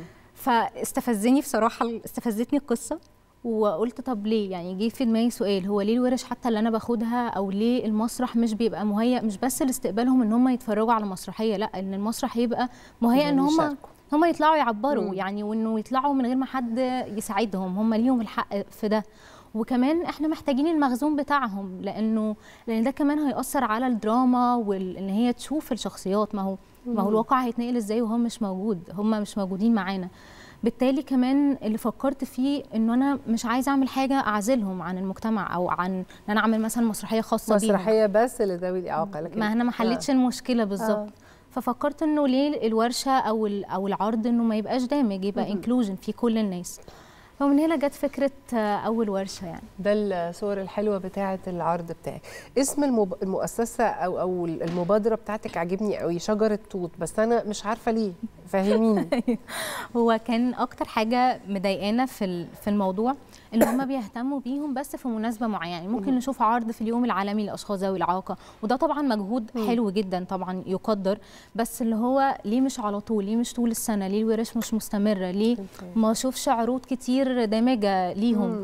فاستفزني بصراحه استفزتني القصه وقلت طب ليه يعني جه في دماغي سؤال هو ليه الورش حتى اللي انا باخدها او ليه المسرح مش بيبقى مهيأ مش بس لاستقبالهم ان هم يتفرجوا على مسرحيه لا ان المسرح يبقى مهيأ ان هم يشاركوا. هم يطلعوا يعبروا مم. يعني وانه يطلعوا من غير ما حد يساعدهم هم ليهم الحق في ده وكمان احنا محتاجين المخزون بتاعهم لانه لان ده كمان هيأثر على الدراما وان هي تشوف الشخصيات ما هو ما هو الواقع هيتنقل ازاي وهو مش موجود هم مش موجودين معانا بالتالي كمان اللي فكرت فيه انه انا مش عايزه اعمل حاجه اعزلهم عن المجتمع او عن ان انا اعمل مثلا مسرحيه خاصه بيهم مسرحيه بس لذوي الاعاقه لكن ما انا ما حلتش المشكله آه. بالظبط ففكرت انه ليه الورشه او ال- او العرض انه ما يبقاش دامج يبقى انكلوجن في كل الناس ومن هنا جت فكره آه، اول ورشه يعني ده الصور الحلوه بتاعه العرض بتاعك اسم المب... المؤسسه او او المبادره بتاعتك عاجبني قوي شجره توت بس انا مش عارفه ليه فهميني هو كان اكتر حاجه مضايقانا في ال- في الموضوع ان هم بيهتموا بيهم بس في مناسبه معينه يعني ممكن نشوف عرض في اليوم العالمي للاشخاص ذوي الاعاقه وده طبعا مجهود حلو جدا طبعا يقدر بس اللي هو ليه مش على طول ليه مش طول السنه ليه الورش مش مستمره ليه ما اشوفش عروض كتير دامجه ليهم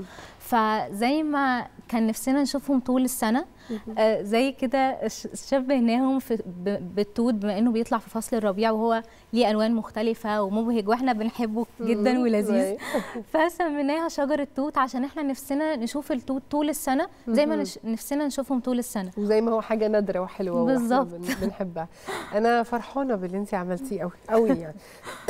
فزي ما كان نفسنا نشوفهم طول السنه آه زي كده ش- شبهناهم في ب- بالتوت بما انه بيطلع في فصل الربيع وهو ليه الوان مختلفه ومبهج واحنا بنحبه جدا مم. ولذيذ أيوة. فسميناها شجره توت عشان احنا نفسنا نشوف التوت طول السنه زي ما نش- نفسنا نشوفهم طول السنه وزي ما هو حاجه نادره وحلوه وإحنا بالظبط. بن- بنحبها انا فرحانه باللي انت عملتيه قوي قوي يعني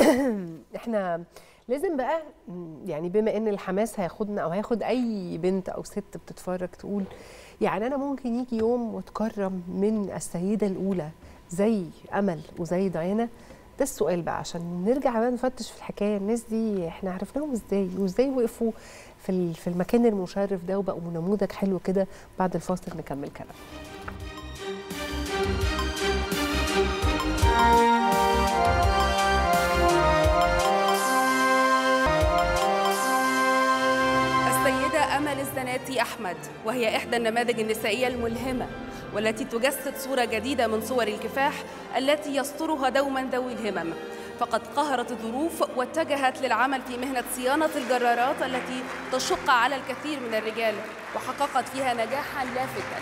احنا لازم بقى م، يعني بما ان الحماس هياخدنا او هياخد اي بنت او ست بتتفرج تقول يعني انا ممكن يجي يوم واتكرم من السيده الاولى زي امل وزي ديانا ده السؤال بقى عشان نرجع بقى نفتش في الحكايه الناس دي احنا عرفناهم ازاي وازاي وقفوا في ال- في المكان المشرف ده وبقوا نموذج حلو كده بعد الفاصل نكمل كلام السيدة أمل الزناتي أحمد وهي إحدى النماذج النسائية الملهمة والتي تجسد صورة جديدة من صور الكفاح التي يسطرها دوما ذوي الهمم فقد قهرت الظروف واتجهت للعمل في مهنة صيانة الجرارات التي تشق على الكثير من الرجال وحققت فيها نجاحا لافتا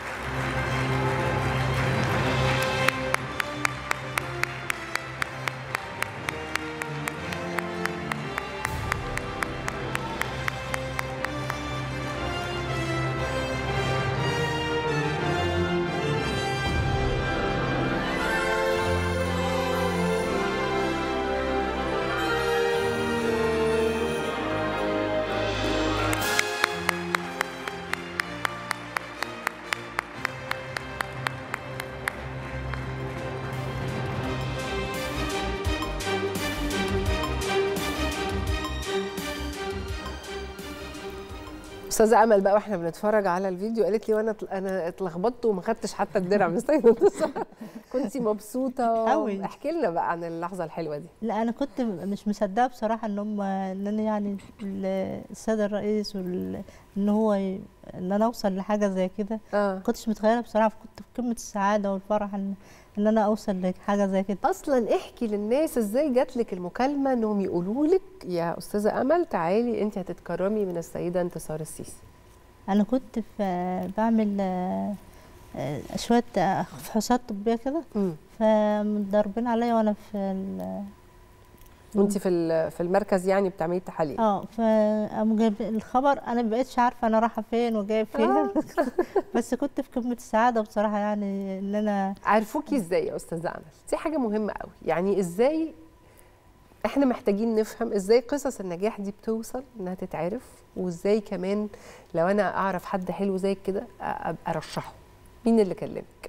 استاذه امل بقى واحنا بنتفرج على الفيديو قالت لي وانا اتل- انا اتلخبطت وما خدتش حتى الدرع من السيد انتصار كنتي مبسوطه أوي. احكي لنا بقى عن اللحظه الحلوه دي لا انا كنت مش مصدقه بصراحه ان هم ان انا يعني ال- السيد الرئيس وال... ان هو ي... ان انا اوصل لحاجه زي كده اه ما كنتش متخيله بصراحه كنت في قمه السعاده والفرح ان ان انا اوصل لحاجه زي كده اصلا احكي للناس ازاي جات لك المكالمه انهم يقولوا لك يا استاذه امل تعالي انت هتتكرمي من السيده انتصار السيسي انا كنت في بعمل آه، آه، شويه آه، فحوصات طبيه كده امم فمضربين عليا وانا في ال... وانت في ال- في المركز يعني بتعملي التحاليل اه فقاموا جايب الخبر انا ما بقتش عارفه انا رايحه فين وجايه فين آه. بس كنت في قمه السعاده بصراحه يعني ان انا عرفوكي ازاي يا استاذه امل دي حاجه مهمه قوي يعني ازاي احنا محتاجين نفهم ازاي قصص النجاح دي بتوصل انها تتعرف وازاي كمان لو انا اعرف حد حلو زي كده أ- ابقى ارشحه مين اللي كلمك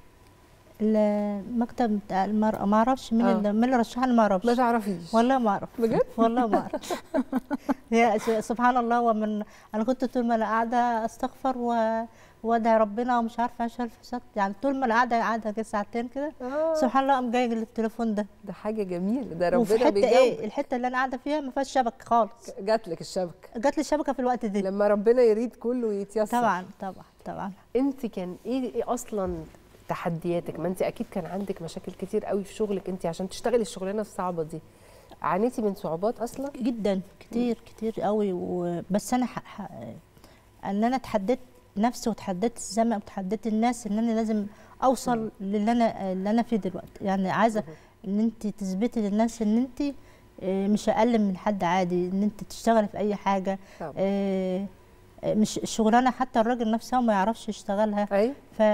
المكتب بتاع المرأة ما اعرفش مين آه. اللي مين اللي رشحني ما اعرفش ما تعرفيش والله ما اعرف بجد؟ والله ما اعرف هي س- سبحان الله ومن انا كنت طول ما انا قاعده استغفر و وادعي ربنا ومش عارفه اشهر الفساد يعني طول ما انا قاعده قاعده كده ساعتين كده آه سبحان الله قام جاي التليفون ده ده حاجه جميله ده وفي ربنا حته ايه بيجاوب الحته اللي انا قاعده فيها ما فيهاش شبكه خالص جات لك الشبكه جات لي الشبكه في الوقت ده لما ربنا يريد كله يتيسر طبعا طبعا طبعا انت كان ايه, إيه اصلا تحدياتك ما انت اكيد كان عندك مشاكل كتير قوي في شغلك انت عشان تشتغلي الشغلانه الصعبه دي عانيتي من صعوبات اصلا جدا كتير كتير قوي وبس انا ح... ح... ان انا اتحديت نفسي وتحديت الزمن وتحديت الناس ان انا لازم اوصل للي انا اللي انا فيه دلوقتي يعني عايزه ان انت تثبتي للناس ان انت آه، مش اقل من حد عادي ان انت تشتغلي في اي حاجه طبعا. آه، آه، مش الشغلانه حتى الراجل نفسه ما يعرفش يشتغلها اي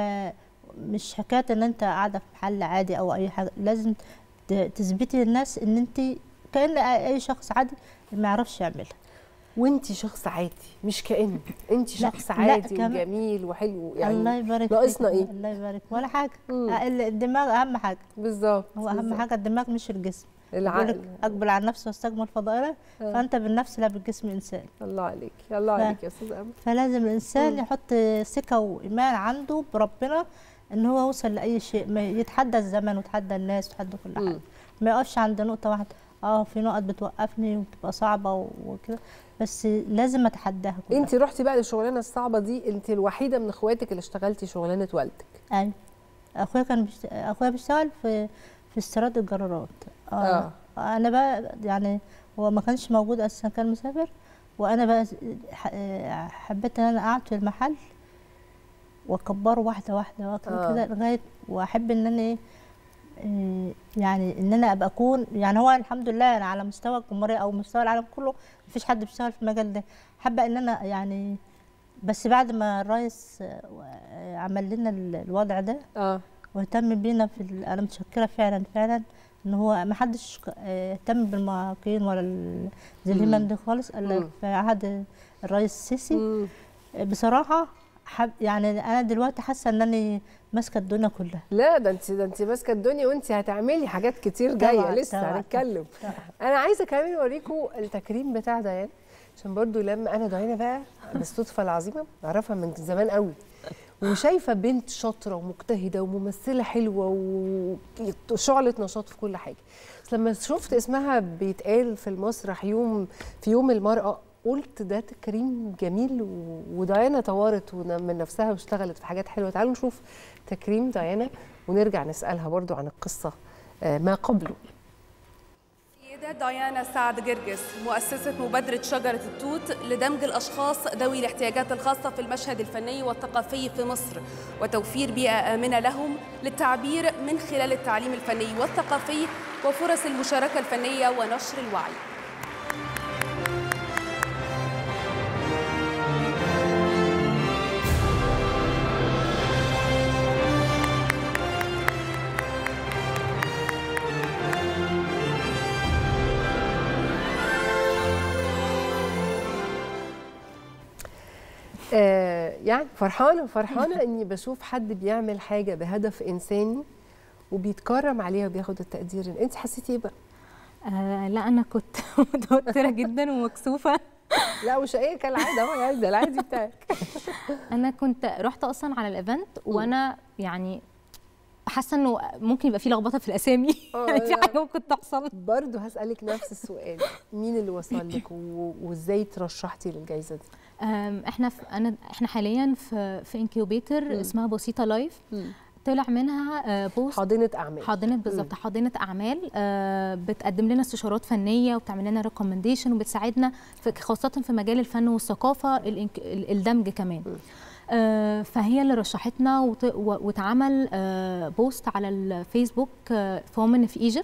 فمش حكايه ان انت قاعده في محل عادي او اي حاجه لازم ت- تثبتي للناس ان انت كان اي شخص عادي ما يعرفش يعملها وانت شخص عادي مش كأن انت لا، شخص لا، عادي كمان- وجميل وحلو الله يعني يبارك ناقصنا فيك. إيه؟ الله يبارك ولا حاجه مم. آه، الدماغ اهم حاجه بالظبط هو اهم بالظبط. حاجه الدماغ مش الجسم العقل بيقولك اقبل على النفس واستجمل فضائله آه. فانت بالنفس لا بالجسم انسان الله عليك الله ف- عليك يا استاذ امل فلازم الانسان مم. يحط ثقه وايمان عنده بربنا ان هو يوصل لاي شيء ما يتحدى الزمن ويتحدى الناس ويتحدى كل مم. حاجه ما يقفش عند نقطه واحده اه في نقط بتوقفني وبتبقى صعبه و- وكده بس لازم اتحداها كلها انت رحتي بقى للشغلانه الصعبه دي انت الوحيده من اخواتك اللي اشتغلتي شغلانه والدك ايوه اخويا كان بيشت... اخويا بيشتغل في في استيراد الجرارات آه. انا بقى يعني هو ما كانش موجود اساسا كان مسافر وانا بقى ح- حبيت ان انا اقعد في المحل واكبره واحده واحده واكبر آه. كده لغايه واحب ان انا ايه إيه، يعني ان انا ابقى اكون يعني هو الحمد لله أنا على مستوى الجمهوريه او مستوى العالم كله مفيش حد بيشتغل في المجال ده حابه ان انا يعني بس بعد ما الرئيس آه، عمل لنا ال- الوضع ده اه واهتم بينا في ال- انا متشكره فعلا فعلا ان هو ما حدش ك- آه، اهتم بالمعاقين ولا ال- زي الهمم دي خالص الا مم. في عهد الرئيس السيسي مم. بصراحه حب يعني انا دلوقتي حاسه ان انا ماسكه الدنيا كلها لا ده انت ده انت ماسكه الدنيا وانت هتعملي حاجات كتير جايه طبعاً، لسه طبعاً. هنتكلم طبعاً. انا عايزه كمان اوريكم التكريم بتاع ديان عشان برضو لما انا دعينا بقى بالصدفه العظيمه بعرفها من زمان قوي وشايفه بنت شاطره ومجتهده وممثله حلوه وشعله نشاط في كل حاجه بس لما شفت اسمها بيتقال في المسرح يوم في يوم المراه قلت ده تكريم جميل و- وديانا طورت ون- من نفسها واشتغلت في حاجات حلوه تعالوا نشوف تكريم ديانا ونرجع نسالها برضو عن القصه آه، ما قبله السيدة ديانا سعد جرجس مؤسسة مبادرة شجرة التوت لدمج الأشخاص ذوي الاحتياجات الخاصة في المشهد الفني والثقافي في مصر وتوفير بيئة آمنة لهم للتعبير من خلال التعليم الفني والثقافي وفرص المشاركة الفنية ونشر الوعي آه يعني فرحانه فرحانه اني بشوف حد بيعمل حاجه بهدف انساني وبيتكرم عليها وبياخد التقدير انت حسيتي ايه بقى آه لا انا كنت متوتره جدا ومكسوفه لا وشقيه كالعاده اهو يعني ده العادي بتاعك انا كنت رحت اصلا على الايفنت وانا يعني حاسه انه ممكن يبقى في لخبطه في الاسامي آه، يعني في لا. حاجه ممكن تحصل برضه هسالك نفس السؤال مين اللي وصل لك و- وازاي ترشحتي للجائزه دي أم، احنا في انا احنا حاليا في في انكيوبيتر اسمها بسيطه لايف طلع منها آه، بوست حاضنه اعمال حاضنه بالظبط حاضنه اعمال آه، بتقدم لنا استشارات فنيه وبتعمل لنا ريكومنديشن وبتساعدنا في خاصه في مجال الفن والثقافه الإنك- ال- الدمج كمان آه، فهي اللي رشحتنا وت- و- واتعمل آه، بوست على الفيسبوك فومن في ايجيبت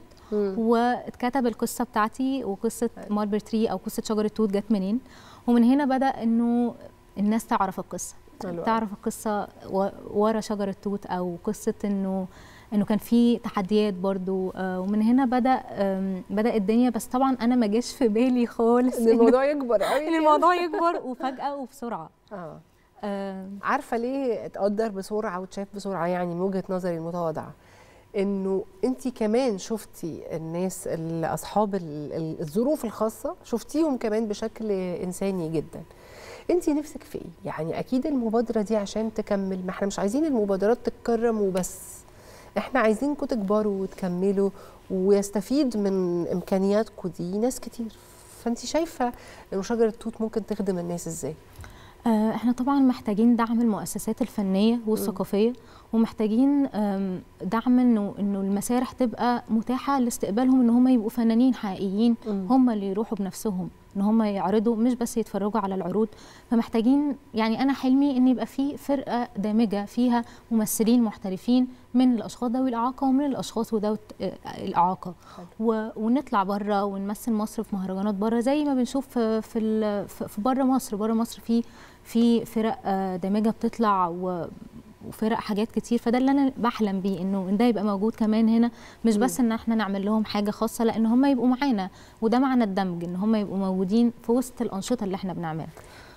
واتكتب القصه بتاعتي وقصه ماربر تري او قصه شجره توت جت منين ومن هنا بدا انه الناس تعرف القصه حلو أوي. تعرف القصه و- ورا شجره توت او قصه انه انه كان في تحديات برضو آه، ومن هنا بدا آم، بدا الدنيا بس طبعا انا ما جاش في بالي خالص ان الموضوع يكبر قوي ان الموضوع يكبر وفجاه وبسرعه اه آم، عارفه ليه اتقدر بسرعه وتشاف بسرعه يعني من وجهه نظري المتواضعه انه انت كمان شفتي الناس اللي اصحاب ال- ال- الظروف الخاصه شفتيهم كمان بشكل انساني جدا انت نفسك في ايه يعني اكيد المبادره دي عشان تكمل ما احنا مش عايزين المبادرات تتكرم وبس احنا عايزينكم تكبروا وتكملوا ويستفيد من امكانياتكم دي ناس كتير فانت شايفه انه شجره توت ممكن تخدم الناس ازاي آه، احنا طبعا محتاجين دعم المؤسسات الفنيه والثقافيه ومحتاجين آم، دعم انه انه المسارح تبقى متاحه لاستقبالهم ان هم يبقوا فنانين حقيقيين هم اللي يروحوا بنفسهم ان هم يعرضوا مش بس يتفرجوا على العروض فمحتاجين يعني انا حلمي ان يبقى في فرقه دامجه فيها ممثلين محترفين من الاشخاص ذوي الاعاقه ومن الاشخاص ذوي الاعاقه و- ونطلع بره ونمثل مصر في مهرجانات بره زي ما بنشوف في في, ال- في في بره مصر بره مصر في في فرق آه، دامجه بتطلع و وفرق حاجات كتير فده اللي انا بحلم بيه انه إن ده يبقى موجود كمان هنا مش بس ان احنا نعمل لهم حاجه خاصه لا ان هم يبقوا معانا وده معنى الدمج ان هم يبقوا موجودين في وسط الانشطه اللي احنا بنعملها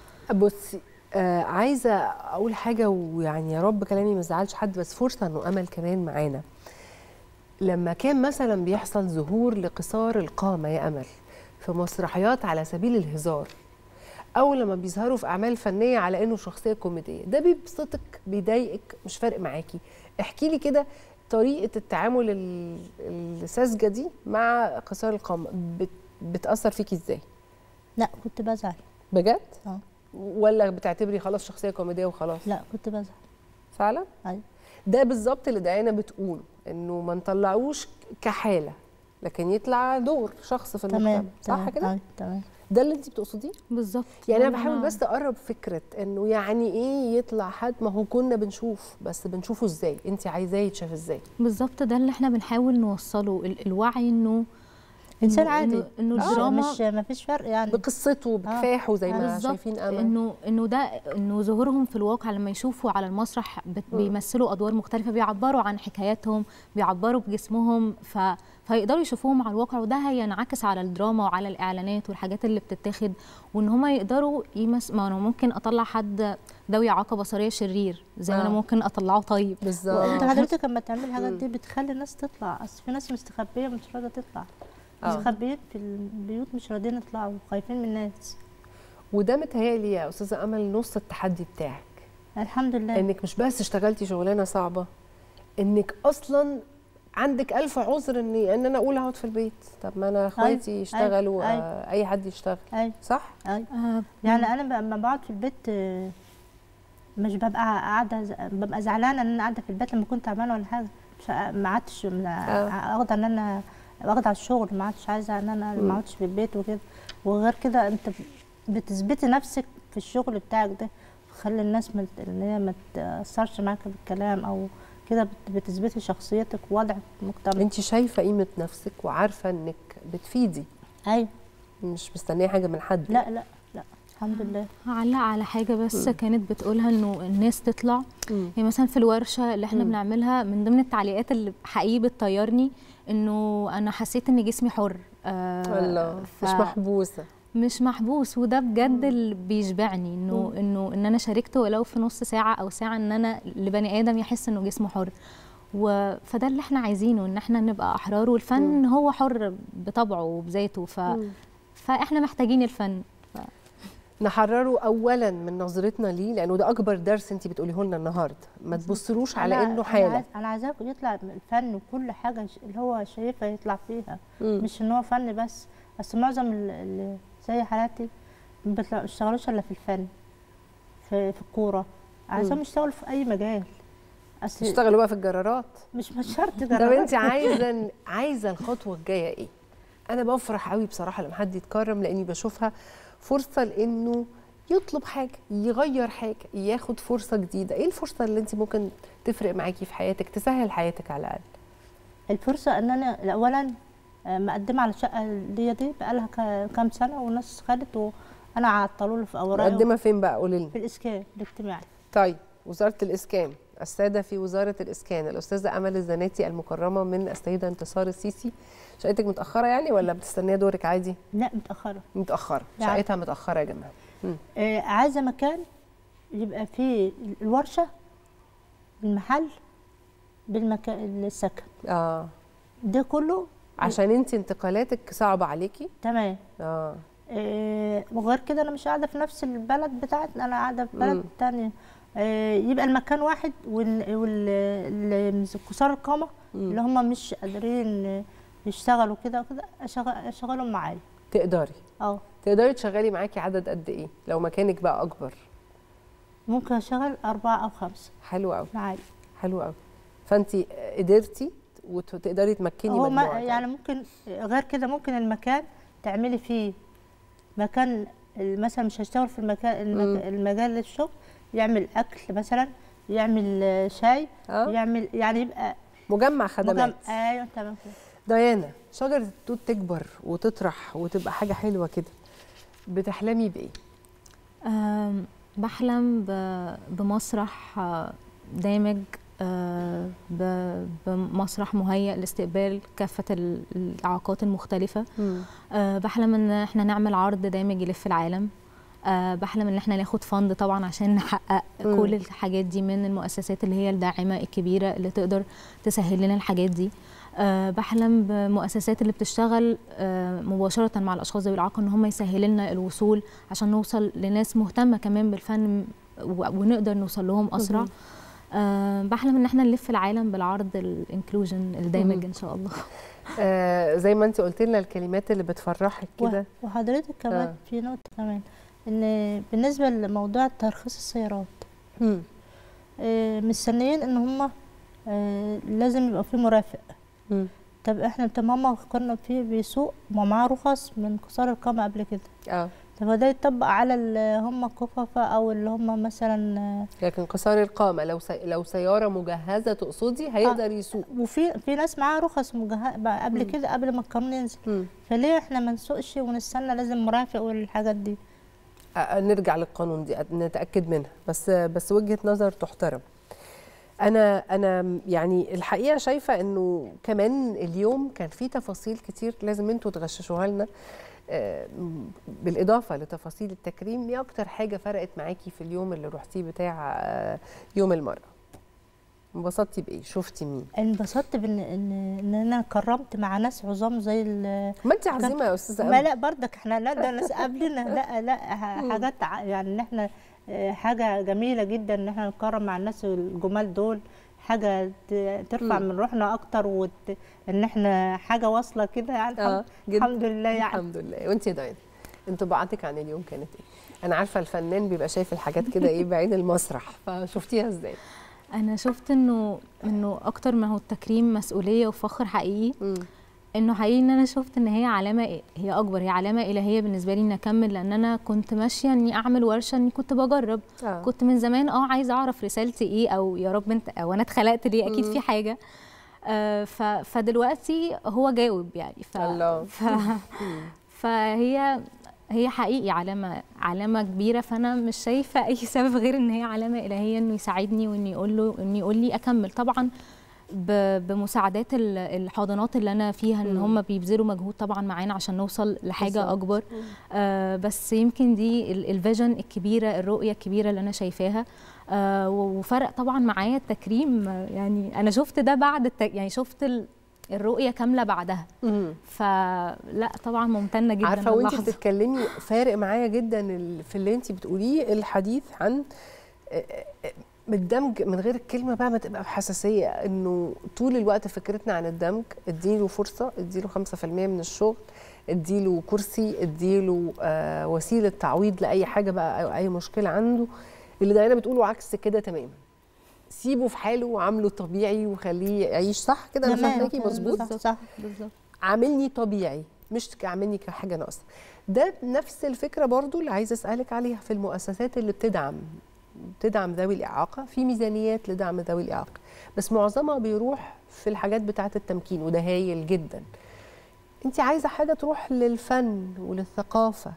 بصي آه عايزه اقول حاجه ويعني يا رب كلامي ما يزعلش حد بس فرصه انه امل كمان معانا لما كان مثلا بيحصل ظهور لقصار القامه يا امل في مسرحيات على سبيل الهزار او لما بيظهروا في اعمال فنيه على انه شخصيه كوميديه ده بيبسطك بيضايقك مش فارق معاكي احكي لي كده طريقه التعامل ال- الساذجه دي مع قصار القامه بت بتاثر فيكي ازاي لا كنت بزعل بجد اه ولا بتعتبري خلاص شخصيه كوميديه وخلاص لا كنت بزعل فعلا ايوه ده بالظبط اللي ديانا بتقول انه ما نطلعوش كحاله لكن يطلع دور شخص في المجتمع تمام صح تمام، كده أيوة، تمام ده اللي انت بتقصديه بالظبط يعني ده انا اللي بحاول بس اقرب فكره انه يعني ايه يطلع حد ما هو كنا بنشوف بس بنشوفه ازاي انت عايزاه يتشاف ازاي بالظبط ده اللي احنا بنحاول نوصله ال- الوعي انه انسان إنه- عادي إنه- إنه مش- الدراما- مش ما فيش فرق يعني بقصته بكفاحه زي ما بالظبط شايفين امل انه انه ده انه ظهورهم في الواقع لما يشوفوا على المسرح بت- بيمثلوا ادوار مختلفه بيعبروا عن حكاياتهم بيعبروا بجسمهم ف فيقدروا يشوفوهم على الواقع وده هينعكس على الدراما وعلى الاعلانات والحاجات اللي بتتاخد وان هم يقدروا يمس ما انا ممكن اطلع حد ذوي اعاقه بصريه شرير زي ما انا آه. ممكن اطلعه طيب انت بالظبط حضرتك لما تعمل الحاجات دي بتخلي الناس تطلع اصل في ناس مستخبيه مش راضيه تطلع آه. مستخبيين في البيوت مش راضيين يطلعوا خايفين من الناس وده متهيألي يا استاذه امل نص التحدي بتاعك الحمد لله انك مش بس اشتغلتي شغلانه صعبه انك اصلا عندك ألف عذر ان ان انا اقول اقعد في البيت طب ما انا اخواتي أيوة، يشتغلوا أيوة. آه، اي حد يشتغل ايوه صح ايوه آه يعني انا لما بقعد في البيت آه، مش ببقى قاعده ز- ببقى زعلانه ان انا قاعده في البيت لما كنت تعبانه ولا حاجه مش ما عادش من- اقدر ان انا واخده على الشغل ما عادش عايزه ان انا ما اقعدش في البيت وكده وغير كده انت بتثبتي نفسك في الشغل بتاعك ده تخلي الناس ما ت- ان هي ما تاثرش معاك بالكلام او كده بت- بتثبتي شخصيتك ووضعك في المجتمع انت شايفه قيمه نفسك وعارفه انك بتفيدي ايوه مش مستنيه حاجه من حد لا لا لا الحمد لله هعلق على حاجه بس كانت بتقولها انه الناس تطلع يعني مثلا في الورشه اللي احنا بنعملها من ضمن التعليقات اللي حقيقي بتطيرني انه انا حسيت ان جسمي حر آه الله ف- مش محبوسه مش محبوس وده بجد اللي بيشبعني انه انه ان انا شاركت ولو في نص ساعه او ساعه ان انا لبني ادم يحس انه جسمه حر و... فده اللي احنا عايزينه ان احنا نبقى احرار والفن هو حر بطبعه وبذاته ف... فاحنا محتاجين الفن نحرره اولا من نظرتنا ليه لانه ده اكبر درس انت بتقوليه لنا النهارده ما تبصلوش على أنا- انه أنا حاله عايز- انا عايزاه يطلع من الفن وكل حاجه ش- اللي هو شايفها يطلع فيها مم. مش ان هو فن بس اصل معظم ال- اللي زي حالاتي ما بيطلع- بيشتغلوش الا في الفن في في الكوره عايزاهم يشتغلوا في اي مجال اصل تشتغلوا بقى في الجرارات مش مش شرط طب جرارات. انت عايزه عايزه الخطوه الجايه ايه انا بفرح قوي بصراحه لما حد يتكرم لاني بشوفها فرصه لانه يطلب حاجه يغير حاجه ياخد فرصه جديده ايه الفرصه اللي انت ممكن تفرق معاكي في حياتك تسهل حياتك على الاقل الفرصه ان انا اولا آه، مقدمه على الشقه دي دي بقالها ك- كام سنه والناس خدت وانا عطلوا لي في اوراقي مقدمه فين بقى قولي لنا في الاسكان الاجتماعي طيب وزاره الاسكان الساده في وزاره الاسكان الاستاذه امل الزناتي المكرمه من السيده انتصار السيسي شقتك متاخره يعني ولا بتستنيه دورك عادي لا متاخره متاخره يعني. شقتها متاخره يا جماعه مم. آه، عايزه مكان يبقى فيه الورشه المحل بالمكان السكن اه ده كله عشان انت انتقالاتك صعبه عليكي تمام اه آه، وغير كده انا مش قاعده في نفس البلد بتاعتنا انا قاعده في بلد مم. تانية آه، يبقى المكان واحد وال- وال- كسار القامه اللي هم مش قادرين يشتغلوا كده وكده أشغل- اشغلهم معايا تقدري اه تقدري تشغلي معاكي عدد قد ايه لو مكانك بقى اكبر ممكن اشغل اربعه او خمسه حلو قوي معايا حلو قوي فانت قدرتي وتقدري تمكني هو ما مجموعه يعني ممكن غير كده ممكن المكان تعملي فيه مكان مثلا مش هشتغل في المكان المك... المجال للشغل يعمل اكل مثلا يعمل آه، شاي آه. يعمل يعني يبقى مجمع خدمات مجم... ايوه تمام كده ديانا شجره التوت تكبر وتطرح وتبقى حاجه حلوه كده بتحلمي بايه آم، بحلم ب- بمسرح آه، دامج آه، ب- بمسرح مهيأ لاستقبال كافة ال- الإعاقات المختلفة آه، بحلم ان احنا نعمل عرض دامج يلف العالم آه، بحلم ان احنا ناخد فند طبعا عشان نحقق مم. كل الحاجات دي من المؤسسات اللي هي الداعمه الكبيره اللي تقدر تسهل لنا الحاجات دي آه، بحلم بمؤسسات اللي بتشتغل آه، مباشره مع الاشخاص ذوي الاعاقه ان هم يسهلوا لنا الوصول عشان نوصل لناس مهتمه كمان بالفن و- ونقدر نوصل لهم اسرع آه، بحلم ان احنا نلف العالم بالعرض الانكلوجن الدامج ان شاء الله آه زي ما انت قلت لنا الكلمات اللي بتفرحك كده و- وحضرتك كمان آه. في نقطه كمان ان بالنسبه لموضوع ترخيص السيارات مم. آه، مستنيين ان هم لازم يبقى في مرافق مم. طب احنا طب هم كنا في بيسوق ومعاه رخص من قصار القامه قبل كده اه طب ده يطبق على اللي هم الكففة او اللي هم مثلا لكن قصار القامه لو سي... لو سياره مجهزه تقصدي هيقدر يسوق وفي في ناس معاها رخص مجه... بقى قبل كده قبل ما القانون ينزل مم. فليه احنا ما نسوقش ونستنى لازم مرافق والحاجات دي أ- نرجع للقانون دي أ- نتاكد منها بس بس وجهه نظر تحترم انا انا يعني الحقيقه شايفه انه كمان اليوم كان في تفاصيل كتير لازم انتوا تغششوها لنا آه، بالاضافه لتفاصيل التكريم ايه اكتر حاجه فرقت معاكي في اليوم اللي رحتيه بتاع آه، يوم المراه انبسطتي بايه شفتي مين انبسطت بان ان ان انا كرمت مع ناس عظام زي ال ما انت عزيمه يا استاذه ما أمل. لا برضك احنا لا ده ناس قبلنا لا لا ح- حاجات ع- يعني ان احنا آه، حاجه جميله جدا ان احنا نكرم مع الناس الجمال دول حاجه ت- ترفع مم. من روحنا اكتر وت... ان احنا حاجه واصله كده يعني آه، الحمد, جدا. الحمد لله يعني الحمد لله وانت يا دايما انطباعاتك عن اليوم كانت ايه انا عارفه الفنان بيبقى شايف الحاجات كده ايه بعين المسرح فشفتيها ازاي انا شفت انه انه اكتر ما هو التكريم مسؤوليه وفخر حقيقي مم. انه حقيقي ان انا شفت ان هي علامه هي اكبر هي علامه الهيه بالنسبه لي اني اكمل لان انا كنت ماشيه اني اعمل ورشه اني كنت بجرب آه. كنت من زمان اه عايزه اعرف رسالتي ايه او يا رب انت او انا اتخلقت ليه اكيد في حاجه آه ف فدلوقتي هو جاوب يعني ف الله. ف فهي هي حقيقي علامه علامه كبيره فانا مش شايفه اي سبب غير ان هي علامه الهيه انه يساعدني وانه يقول له انه يقول لي اكمل طبعا ب- بمساعدات ال- الحاضنات اللي انا فيها ان مم. هم بيبذلوا مجهود طبعا معانا عشان نوصل لحاجه بالظبط. اكبر آه بس يمكن دي ال- الفيجن الكبيره الرؤيه الكبيره اللي انا شايفاها آه و- وفرق طبعا معايا التكريم آه، يعني انا شفت ده بعد التك... يعني شفت ال- الرؤيه كامله بعدها مم. فلا طبعا ممتنه جدا عارفه وانت للحظة. بتتكلمي فارق معايا جدا ال- في اللي انت بتقوليه الحديث عن آه، آه، الدمج من غير الكلمه بقى ما تبقى بحساسيه انه طول الوقت فكرتنا عن الدمج اديله فرصه اديله 5% من الشغل اديله كرسي اديله آه وسيله تعويض لاي حاجه بقى او اي مشكله عنده اللي دايما بتقوله عكس كده تماما سيبه في حاله وعامله طبيعي وخليه يعيش صح كده انا تمام، فاهماكي تمام، مظبوط صح صح بالظبط عاملني طبيعي مش عاملني كحاجه ناقصه ده نفس الفكره برضو اللي عايزه اسالك عليها في المؤسسات اللي بتدعم بتدعم ذوي الاعاقه في ميزانيات لدعم ذوي الاعاقه بس معظمها بيروح في الحاجات بتاعه التمكين وده هايل جدا انت عايزه حاجه تروح للفن وللثقافه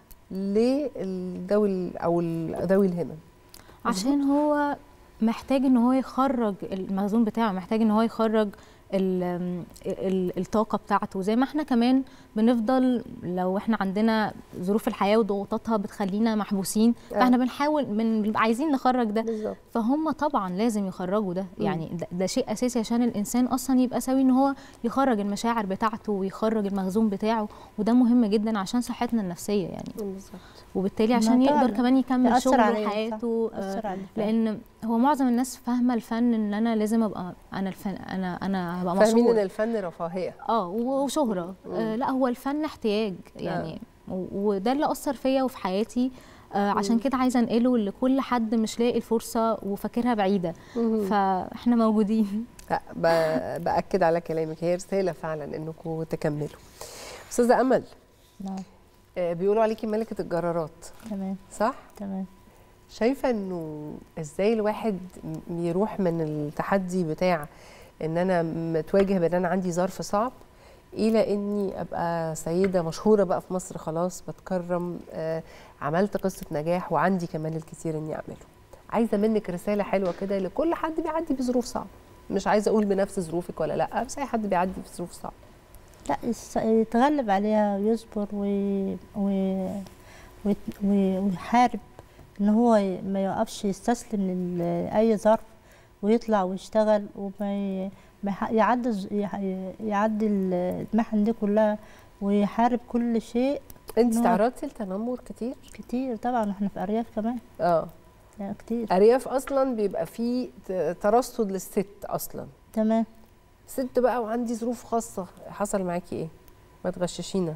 للذوي او ال- ذوي الهمم عشان هو محتاج ان هو يخرج المخزون بتاعه محتاج ان هو يخرج ال- ال- الطاقه بتاعته زي ما احنا كمان بنفضل لو احنا عندنا ظروف الحياه وضغوطاتها بتخلينا محبوسين آه. فاحنا بنحاول بن- بنبقى عايزين نخرج ده بالظبط فهم طبعا لازم يخرجوا ده يعني ده, ده شيء اساسي عشان الانسان اصلا يبقى سوي ان هو يخرج المشاعر بتاعته ويخرج المخزون بتاعه وده مهم جدا عشان صحتنا النفسيه يعني بالظبط وبالتالي ما عشان طبعاً. يقدر كمان يكمل يأثر شغله عليه، صح. وحياته آه، يأثر عليه. لان هو معظم الناس فاهمه الفن ان انا لازم ابقى انا الفن انا انا هبقى فاهمين ان مشهور الفن رفاهيه اه وشهره آه لا هو الفن احتياج يعني و- وده اللي اثر فيا وفي حياتي آه عشان كده عايزه انقله لكل حد مش لاقي الفرصه وفاكرها بعيده فاحنا موجودين لا ب- باكد على كلامك هي رساله فعلا انكم تكملوا استاذه امل نعم آه، بيقولوا عليكي ملكه الجرارات تمام صح تمام شايفه انه ازاي الواحد م- يروح من التحدي بتاع ان انا متواجه بان انا عندي ظرف صعب الى اني ابقى سيده مشهوره بقى في مصر خلاص بتكرم آه عملت قصه نجاح وعندي كمان الكثير اني اعمله عايزه منك رساله حلوه كده لكل حد بيعدي بظروف صعبه مش عايزه اقول بنفس ظروفك ولا لا بس اي حد بيعدي في ظروف صعبه لا يس- يتغلب عليها ويصبر و... و... و... و... ويحارب ان هو ي- ما يقفش يستسلم لاي ظرف ويطلع ويشتغل وما ي... ما يح- يعدي الز- يح- يعدي المحن دي كلها ويحارب كل شيء انت نعم. تعرضتي لتنمر كتير كتير طبعا احنا في ارياف كمان اه يعني كتير ارياف اصلا بيبقى فيه ت- ترصد للست اصلا تمام ست بقى وعندي ظروف خاصه حصل معاكي ايه ما تغششينا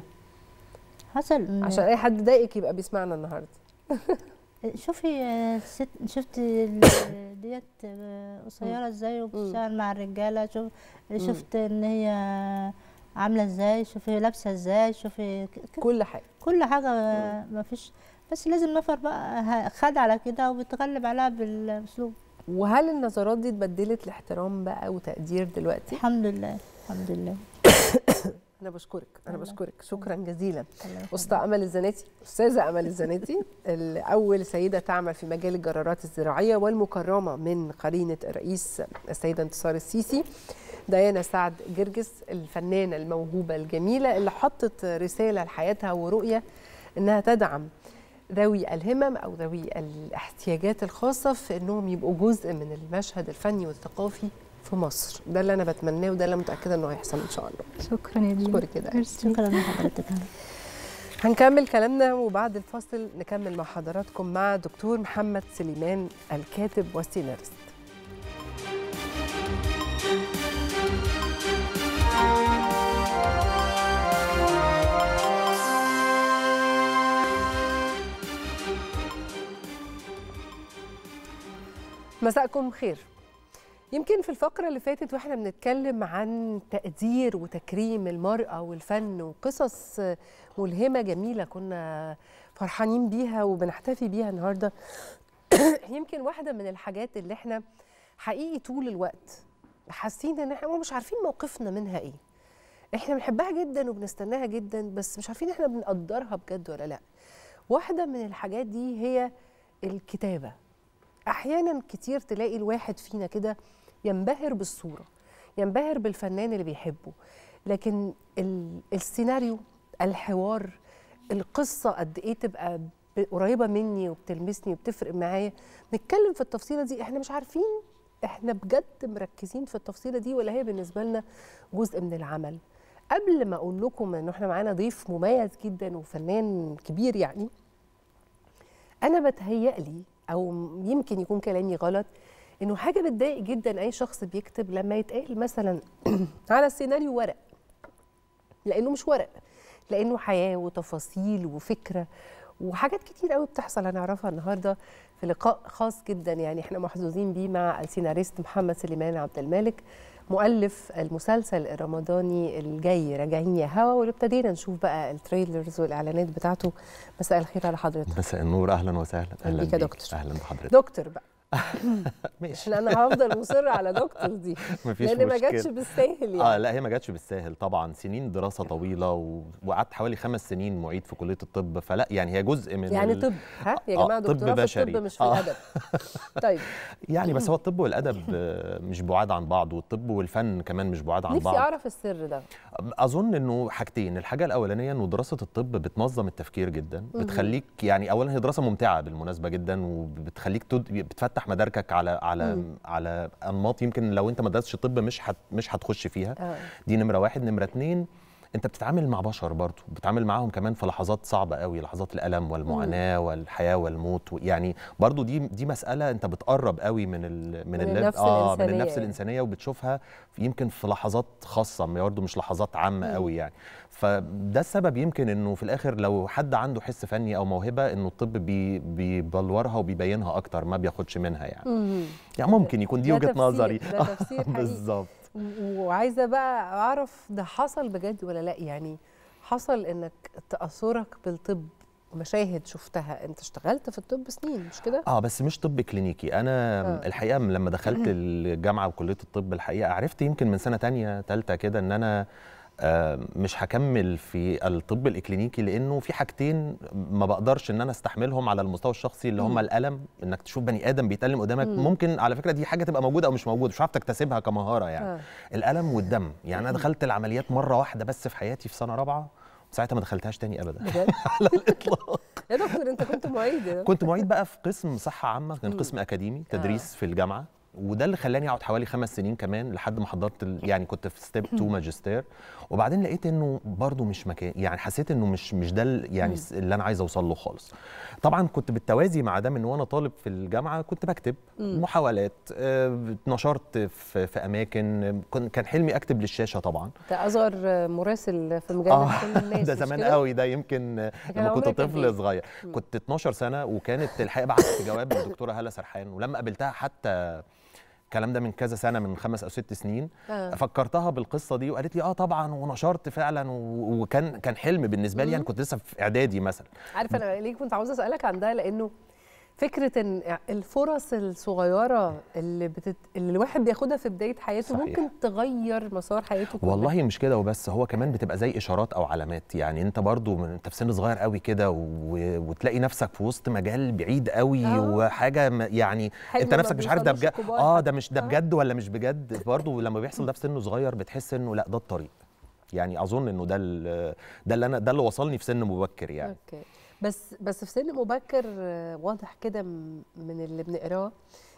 حصل إن- عشان اي حد ضايقك يبقى بيسمعنا النهارده شوفي آه، ست شفت ال- ديت آه، قصيره ازاي وبتشتغل مع الرجاله شوف شفت ان هي عامله ازاي شوفي لابسه ازاي شوفي ك- ك- كل حاجه كل حاجه ما فيش بس لازم نفر بقى ه- خد على كده وبتغلب عليها بالاسلوب وهل النظرات دي اتبدلت لاحترام بقى وتقدير دلوقتي الحمد لله الحمد لله انا بشكرك انا الله. بشكرك شكرا جزيلا الله يخليك. أسطى أمل الزناتي أستاذة أمل الزناتي أول سيدة تعمل في مجال الجرارات الزراعية والمكرمة من قرينة الرئيس السيدة انتصار السيسي ديانا سعد جرجس الفنانة الموهوبة الجميلة اللي حطت رسالة لحياتها ورؤية إنها تدعم ذوي الهمم أو ذوي الاحتياجات الخاصة في إنهم يبقوا جزء من المشهد الفني والثقافي في مصر ده اللي أنا بتمناه وده اللي أنا متأكدة إنه هيحصل إن شاء الله شكرا يا دينا أشكرك كده شكرا لحضرتك هنكمل كلامنا وبعد الفاصل نكمل مع حضراتكم مع دكتور محمد سليمان الكاتب والسيناريست مساءكم خير يمكن في الفقرة اللي فاتت واحنا بنتكلم عن تقدير وتكريم المرأة والفن وقصص ملهمة جميلة كنا فرحانين بيها وبنحتفي بيها النهاردة يمكن واحدة من الحاجات اللي احنا حقيقي طول الوقت حاسين ان احنا مش عارفين موقفنا منها ايه احنا بنحبها جدا وبنستناها جدا بس مش عارفين احنا بنقدرها بجد ولا لا واحدة من الحاجات دي هي الكتابة احيانا كتير تلاقي الواحد فينا كده ينبهر بالصوره ينبهر بالفنان اللي بيحبه لكن ال- السيناريو الحوار القصه قد ايه تبقى ب- قريبه مني وبتلمسني وبتفرق معايا نتكلم في التفصيله دي احنا مش عارفين احنا بجد مركزين في التفصيله دي ولا هي بالنسبه لنا جزء من العمل قبل ما اقول لكم ان احنا معانا ضيف مميز جدا وفنان كبير يعني انا بتهيألي او يمكن يكون كلامي غلط انه حاجه بتضايق جدا اي شخص بيكتب لما يتقال مثلا على السيناريو ورق لانه مش ورق لانه حياه وتفاصيل وفكره وحاجات كتير قوي بتحصل هنعرفها النهارده في لقاء خاص جدا يعني احنا محظوظين بيه مع السيناريست محمد سليمان عبد الملك مؤلف المسلسل الرمضاني الجاي راجعين يا هوا واللي ابتدينا نشوف بقى التريلرز والاعلانات بتاعته مساء الخير على حضرتك مساء النور اهلا وسهلا أهلا بيك يا بيك. دكتور. اهلا بحضرتك دكتور بقى ماشي عشان انا هفضل مصر على دكتور دي مفيش لان ما مشكلة. جاتش بالساهل يعني اه لا هي ما جاتش بالساهل طبعا سنين دراسه طويله و... وقعدت حوالي خمس سنين معيد في كليه الطب فلا يعني هي جزء من يعني ال... طب ها يا آه، جماعه طب دكتوراه في بشري. الطب مش في آه. الادب طيب يعني بس هو الطب والادب آه، مش بعاد عن بعض والطب والفن كمان مش بعاد عن نفسي بعض اعرف السر ده اظن انه حاجتين الحاجه الاولانيه انه دراسه الطب بتنظم التفكير جدا بتخليك يعني اولا هي دراسه ممتعه بالمناسبه جدا وبتخليك تد... بتفتح مداركك على على مم. على انماط يمكن لو انت ما درستش طب مش هت... مش هتخش فيها آه. دي نمره واحد نمره اتنين انت بتتعامل مع بشر برضه بتتعامل معاهم كمان في لحظات صعبه قوي لحظات الالم والمعاناه والحياه والموت يعني برضه دي دي مساله انت بتقرب قوي من ال من, من ال- النفس اه من الإنسانية النفس يعني. الانسانيه وبتشوفها في- يمكن في لحظات خاصه برضه مش لحظات عامه قوي يعني فده السبب يمكن انه في الاخر لو حد عنده حس فني او موهبه انه الطب بي بيبلورها وبيبينها اكتر ما بياخدش منها يعني مم. يعني ممكن يكون دي ده وجهه تفسير- نظري ده تفسير حقيقي. بالظبط و- وعايزه بقى اعرف ده حصل بجد ولا لا يعني حصل انك تاثرك بالطب مشاهد شفتها انت اشتغلت في الطب سنين مش كده اه بس مش طب كلينيكي انا آه. آه. الحقيقه من لما دخلت الجامعه وكليه الطب الحقيقه عرفت يمكن من سنه تانية تالتة كده ان انا آه، مش هكمل في الطب الاكلينيكي لانه في حاجتين ما بقدرش ان انا استحملهم على المستوى الشخصي اللي هم مم. الالم انك تشوف بني ادم بيتالم قدامك مم. ممكن على فكره دي حاجه تبقى موجوده او مش موجوده مش عارف تكتسبها كمهاره يعني آه. الالم والدم يعني انا دخلت العمليات مره واحده بس في حياتي في سنه رابعه ساعتها ما دخلتهاش تاني ابدا بجد على الاطلاق يا دكتور انت كنت معيد يا كنت معيد بقى في قسم صحه عامه كان مم. قسم اكاديمي تدريس في الجامعه وده اللي خلاني اقعد حوالي خمس سنين كمان لحد ما حضرت ال- يعني كنت في ستيب 2 ماجستير وبعدين لقيت انه برضو مش مكان يعني حسيت انه مش مش ده ال- يعني س- اللي انا عايز اوصل له خالص طبعا كنت بالتوازي مع ده من وانا طالب في الجامعه كنت بكتب مم. محاولات آه، نشرت في, في اماكن آه، كن- كان حلمي اكتب للشاشه طبعا ده اصغر مراسل في مجله كل الناس ده مش زمان كده؟ قوي ده يمكن كان لما كنت عمرك قد إيه؟ طفل صغير كنت 12 سنه وكانت الحقيقه بعت جواب للدكتوره هاله سرحان ولما قابلتها حتى الكلام ده من كذا سنه من خمس او ست سنين آه. فكرتها بالقصه دي وقالت لي اه طبعا ونشرت فعلا و- وكان كان حلم بالنسبه لي يعني كنت لسه في اعدادي مثلا عارفه انا ليه كنت عاوزه اسالك عن ده لانه فكره ان الفرص الصغيره اللي بتت... اللي الواحد بياخدها في بدايه حياته صحيح. ممكن تغير مسار حياته كلها. والله مش كده وبس هو كمان بتبقى زي اشارات او علامات يعني انت برضو من انت في سن صغير قوي كده و... وتلاقي نفسك في وسط مجال بعيد قوي آه. وحاجه ما- يعني حلم انت ما نفسك مش عارف ده بيوصلوش بجد الكبار اه حتى. ده مش ده آه. بجد ولا مش بجد برضو لما بيحصل ده في سن صغير بتحس انه لا ده الطريق يعني اظن انه ده ال- ده اللي انا ده اللي وصلني في سن مبكر يعني اوكي بس بس في سن مبكر آه، واضح كده م- من اللي بنقراه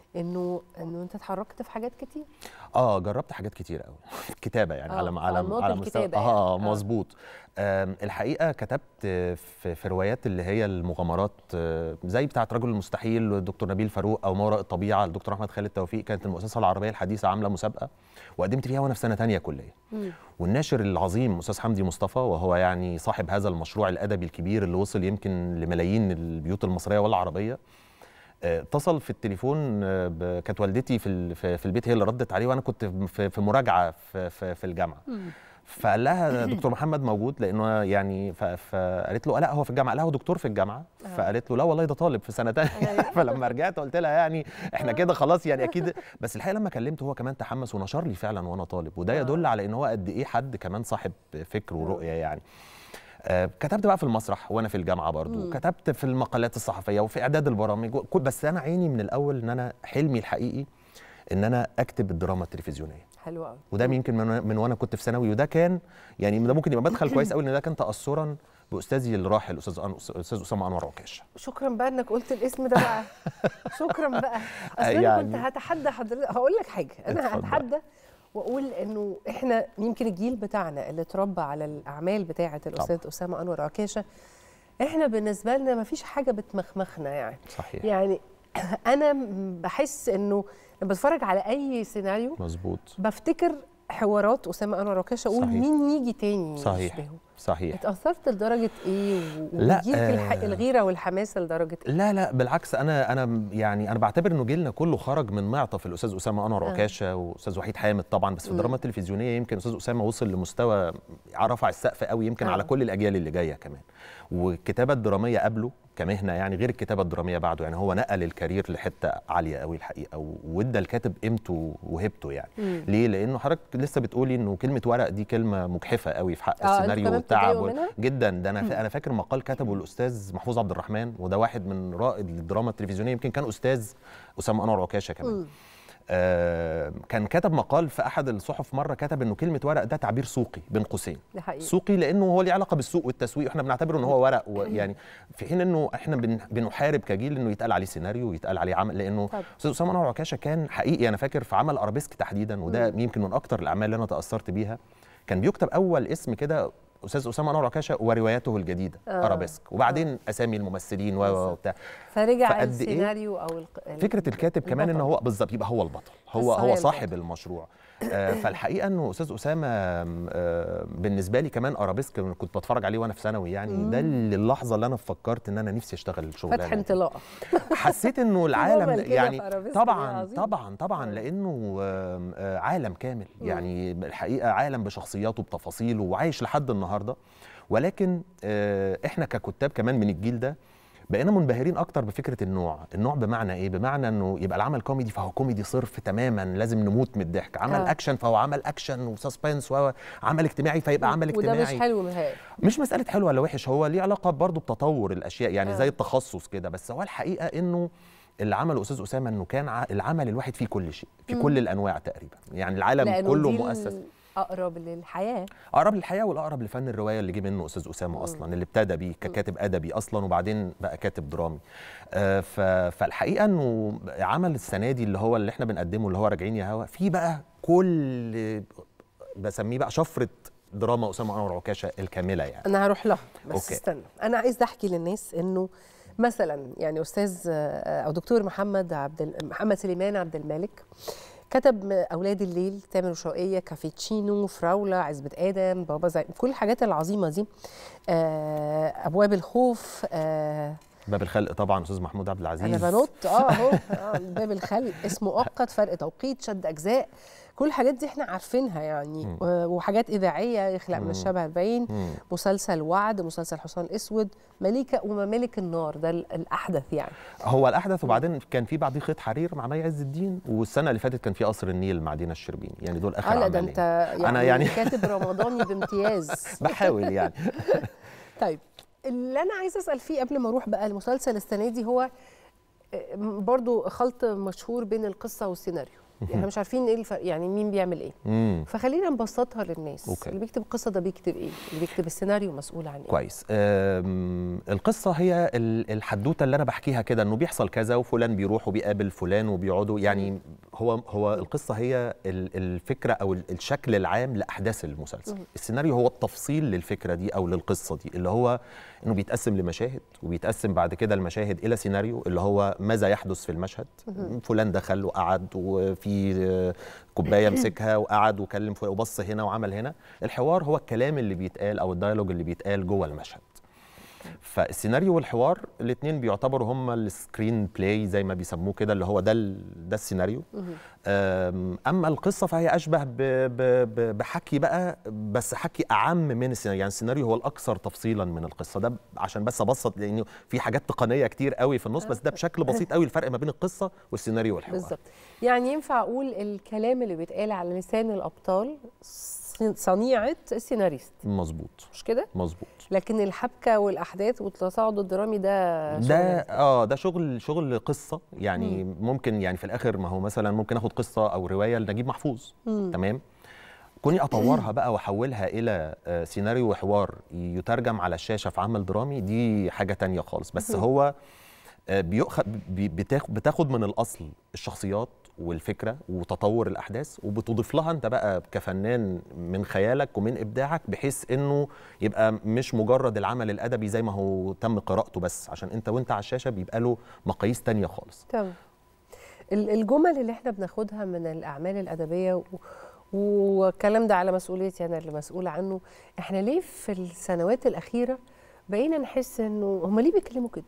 انه انه انت اتحركت في حاجات كتير اه جربت حاجات كتير قوي كتابه يعني آه، على في على أنماط على مستوى الكتابة اه يعني. آه. مظبوط آم، الحقيقه كتبت في, في روايات اللي هي المغامرات آه، زي بتاعه رجل المستحيل الدكتور نبيل فاروق او ما وراء الطبيعه الدكتور احمد خالد توفيق كانت المؤسسه العربيه الحديثه عامله مسابقه وقدمت فيها وانا في سنه تانية كليه والناشر العظيم استاذ حمدي مصطفى وهو يعني صاحب هذا المشروع الادبي الكبير اللي وصل يمكن لملايين البيوت المصريه والعربيه آه، اتصل في التليفون آه، ب- كانت والدتي في ال- في في البيت هي اللي ردت عليه وانا كنت في في مراجعه في في, في الجامعه فقال لها دكتور محمد موجود لانه يعني ف- فقالت له لا هو في الجامعه قال لها هو دكتور في الجامعه فقالت له لا والله ده طالب في سنه تانية فلما رجعت قلت لها يعني احنا كده خلاص يعني اكيد بس الحقيقه لما كلمته هو كمان تحمس ونشر لي فعلا وانا طالب وده يدل على ان هو قد ايه حد كمان صاحب فكر ورؤيه يعني آه، كتبت بقى في المسرح وانا في الجامعه برضو كتبت في المقالات الصحفيه وفي اعداد البرامج وكل- بس انا عيني من الاول ان انا حلمي الحقيقي ان انا اكتب الدراما التلفزيونيه حلو قوي وده يمكن من, من وانا كنت في ثانوي وده كان يعني ده ممكن يبقى مدخل كويس قوي ان ده كان تاثرا باستاذي الراحل استاذ أن- استاذ اسامه انور عكاشه شكرا بقى انك قلت الاسم ده بقى شكرا بقى اصل انا يعني- كنت هتحدى حضرتك هقول لك حاجه انا اتفضل. هتحدى واقول انه احنا يمكن الجيل بتاعنا اللي اتربى على الاعمال بتاعه الاستاذ اسامه انور عكاشه احنا بالنسبه لنا ما فيش حاجه بتمخمخنا يعني صحيح يعني انا م- بحس انه لما بتفرج على اي سيناريو مظبوط بفتكر حوارات اسامه انور عكاشه اقول صحيح. مين يجي تاني صحيح يشبهه صحيح اتاثرت لدرجه ايه و- لا، وبيجيلك الح- آه. الغيره والحماسه لدرجه ايه لا لا بالعكس انا انا يعني انا بعتبر انه جيلنا كله خرج من معطف الاستاذ اسامه انور آه. عكاشه واستاذ وحيد حامد طبعا بس في مم. الدراما التلفزيونيه يمكن استاذ اسامه وصل لمستوى رفع السقف قوي يمكن آه. على كل الاجيال اللي جايه كمان والكتابه الدراميه قبله كمهنه يعني غير الكتابه الدراميه بعده يعني هو نقل الكارير لحته عاليه قوي الحقيقه وادى الكاتب قيمته وهيبته يعني مم. ليه لانه حضرتك لسه بتقولي انه كلمه ورق دي كلمه مجحفه قوي في حق آه، أنتوا السيناريو كمان والتعب بتتضايقوا وال- منها؟ جدا ده انا انا فاكر مقال كتبه الاستاذ محفوظ عبد الرحمن وده واحد من رائد الدراما التلفزيونيه يمكن كان استاذ اسامه انور عكاشه كمان مم. آه كان كتب مقال في احد الصحف مره كتب انه كلمه ورق ده تعبير سوقي بين قوسين ده حقيقي سوقي لانه هو ليه علاقه بالسوق والتسويق واحنا بنعتبره ان هو ورق ويعني في حين انه احنا بن بنحارب كجيل انه يتقال عليه سيناريو ويتقال عليه عمل لانه طبعا. استاذ اسامه انور عكاشه كان حقيقي انا فاكر في عمل ارابيسك تحديدا وده يمكن من اكتر الاعمال اللي انا تاثرت بيها كان بيكتب اول اسم كده استاذ اسامه انور عكاشه ورواياته الجديده آه. ارابيسك وبعدين اسامي الممثلين و- و وبتاع فرجع فقد إيه؟ السيناريو او الق- فكره الكاتب كمان ان البطل. هو بالظبط يبقى هو البطل هو قصة هو هي صاحب البطل. المشروع آه، فالحقيقه انه استاذ اسامه آه، بالنسبه لي كمان ارابيسك كنت بتفرج عليه وانا في ثانوي يعني ده اللي اللحظه اللي انا فكرت ان انا نفسي اشتغل الشغلانه فتح دي. انطلاقه حسيت انه العالم جمل كده يعني في أرابيسك دي طبعا عظيم. طبعا طبعا لانه آم، آه، عالم كامل يعني الحقيقه عالم بشخصياته بتفاصيله وعايش لحد النهارده ولكن آه، احنا ككتاب كمان من الجيل ده بقينا منبهرين اكتر بفكره النوع النوع بمعنى ايه بمعنى انه يبقى العمل كوميدي فهو كوميدي صرف تماما لازم نموت من الضحك عمل آه. اكشن فهو عمل اكشن وسسبنس وهو عمل اجتماعي فيبقى عمل وده اجتماعي مش حلو مهائي مش مساله حلو ولا وحش هو ليه علاقه برضه بتطور الاشياء يعني آه. زي التخصص كده بس هو الحقيقه انه اللي عمله استاذ اسامه انه كان ع- العمل الواحد فيه كل شيء في كل الانواع تقريبا يعني العالم لانه كله دي مؤسس اقرب للحياه اقرب للحياه والاقرب لفن الروايه اللي جه منه استاذ اسامه اصلا اللي ابتدى بيه ككاتب ادبي اصلا وبعدين بقى كاتب درامي آه، ف- فالحقيقه انه عمل السنه دي اللي هو اللي احنا بنقدمه اللي هو راجعين يا هوا فيه بقى كل بسميه بقى شفره دراما اسامه انور عكاشه الكامله يعني انا هروح لها بس أوكي. استنى انا عايز احكي للناس انه مثلا يعني استاذ آه، او دكتور محمد عبد ال- محمد سليمان عبد الملك كتب م- اولاد الليل تامر وشوقيه كافيتشينو فراوله عزبه ادم بابا زي كل الحاجات العظيمه دي آه، ابواب الخوف آه، باب الخلق طبعا استاذ محمود عبد العزيز انا بنط اه اهو آه، باب الخلق اسم مؤقت فرق توقيت شد اجزاء كل الحاجات دي احنا عارفينها يعني مم. و- وحاجات اذاعيه يخلق من مم. الشبه البعين مم. مسلسل وعد مسلسل حصان الاسود مليكه وممالك النار ده ال- الاحدث يعني هو الاحدث وبعدين كان في بعديه خيط حرير مع مي عز الدين والسنه اللي فاتت كان في قصر النيل مع دينا الشربيني يعني دول اخر اه لا ده عملين انت يعني, أنا يعني- كاتب رمضاني بامتياز بحاول يعني طيب اللي انا عايزه اسال فيه قبل ما اروح بقى المسلسل السنه دي هو آه، برضو خلط مشهور بين القصه والسيناريو احنا مش عارفين ايه الفرق يعني مين بيعمل ايه مم. فخلينا نبسطها للناس أوكي. اللي بيكتب القصه ده بيكتب ايه اللي بيكتب السيناريو مسؤول عن ايه كويس أم، القصه هي ال- الحدوته اللي انا بحكيها كده انه بيحصل كذا وفلان بيروح وبيقابل فلان وبيقعدوا يعني هو هو القصه هي ال- الفكره او ال- الشكل العام لاحداث المسلسل السيناريو هو التفصيل للفكره دي او للقصه دي اللي هو انه بيتقسم لمشاهد وبيتقسم بعد كده المشاهد الى سيناريو اللي هو ماذا يحدث في المشهد فلان دخل وقعد وفي آه، كوبايه مسكها وقعد وكلم فلان وبص هنا وعمل هنا الحوار هو الكلام اللي بيتقال او الديالوج اللي بيتقال جوه المشهد فالسيناريو والحوار الاثنين بيعتبروا هم السكرين بلاي زي ما بيسموه كده اللي هو ده ال- ده السيناريو أم، اما القصه فهي اشبه ب- ب- ب- بحكي بقى بس حكي اعم من السيناريو يعني السيناريو هو الاكثر تفصيلا من القصه ده عشان بس ابسط لانه في حاجات تقنيه كتير قوي في النص بس ده بشكل بسيط قوي الفرق ما بين القصه والسيناريو والحوار بالظبط يعني ينفع اقول الكلام اللي بيتقال على لسان الابطال ص- صنيعه السيناريست مظبوط مش كده مظبوط لكن الحبكه والاحداث والتصاعد الدرامي ده ده شغل اه ده شغل شغل قصه يعني ممكن يعني في الاخر ما هو مثلا ممكن اخد قصه او روايه لنجيب محفوظ تمام كوني اطورها بقى واحولها الى آه، سيناريو وحوار يترجم على الشاشه في عمل درامي دي حاجه تانية خالص بس هو آه، بيؤخذ بي- بتاخ- بتاخد من الاصل الشخصيات والفكره وتطور الاحداث وبتضيف لها انت بقى كفنان من خيالك ومن ابداعك بحيث انه يبقى مش مجرد العمل الادبي زي ما هو تم قراءته بس عشان انت وانت على الشاشه بيبقى له مقاييس تانية خالص تمام ال- الجمل اللي احنا بناخدها من الاعمال الادبيه و... والكلام ده على مسؤوليتي انا اللي مسؤوله عنه احنا ليه في السنوات الاخيره بقينا نحس انه هم ليه بيتكلموا كده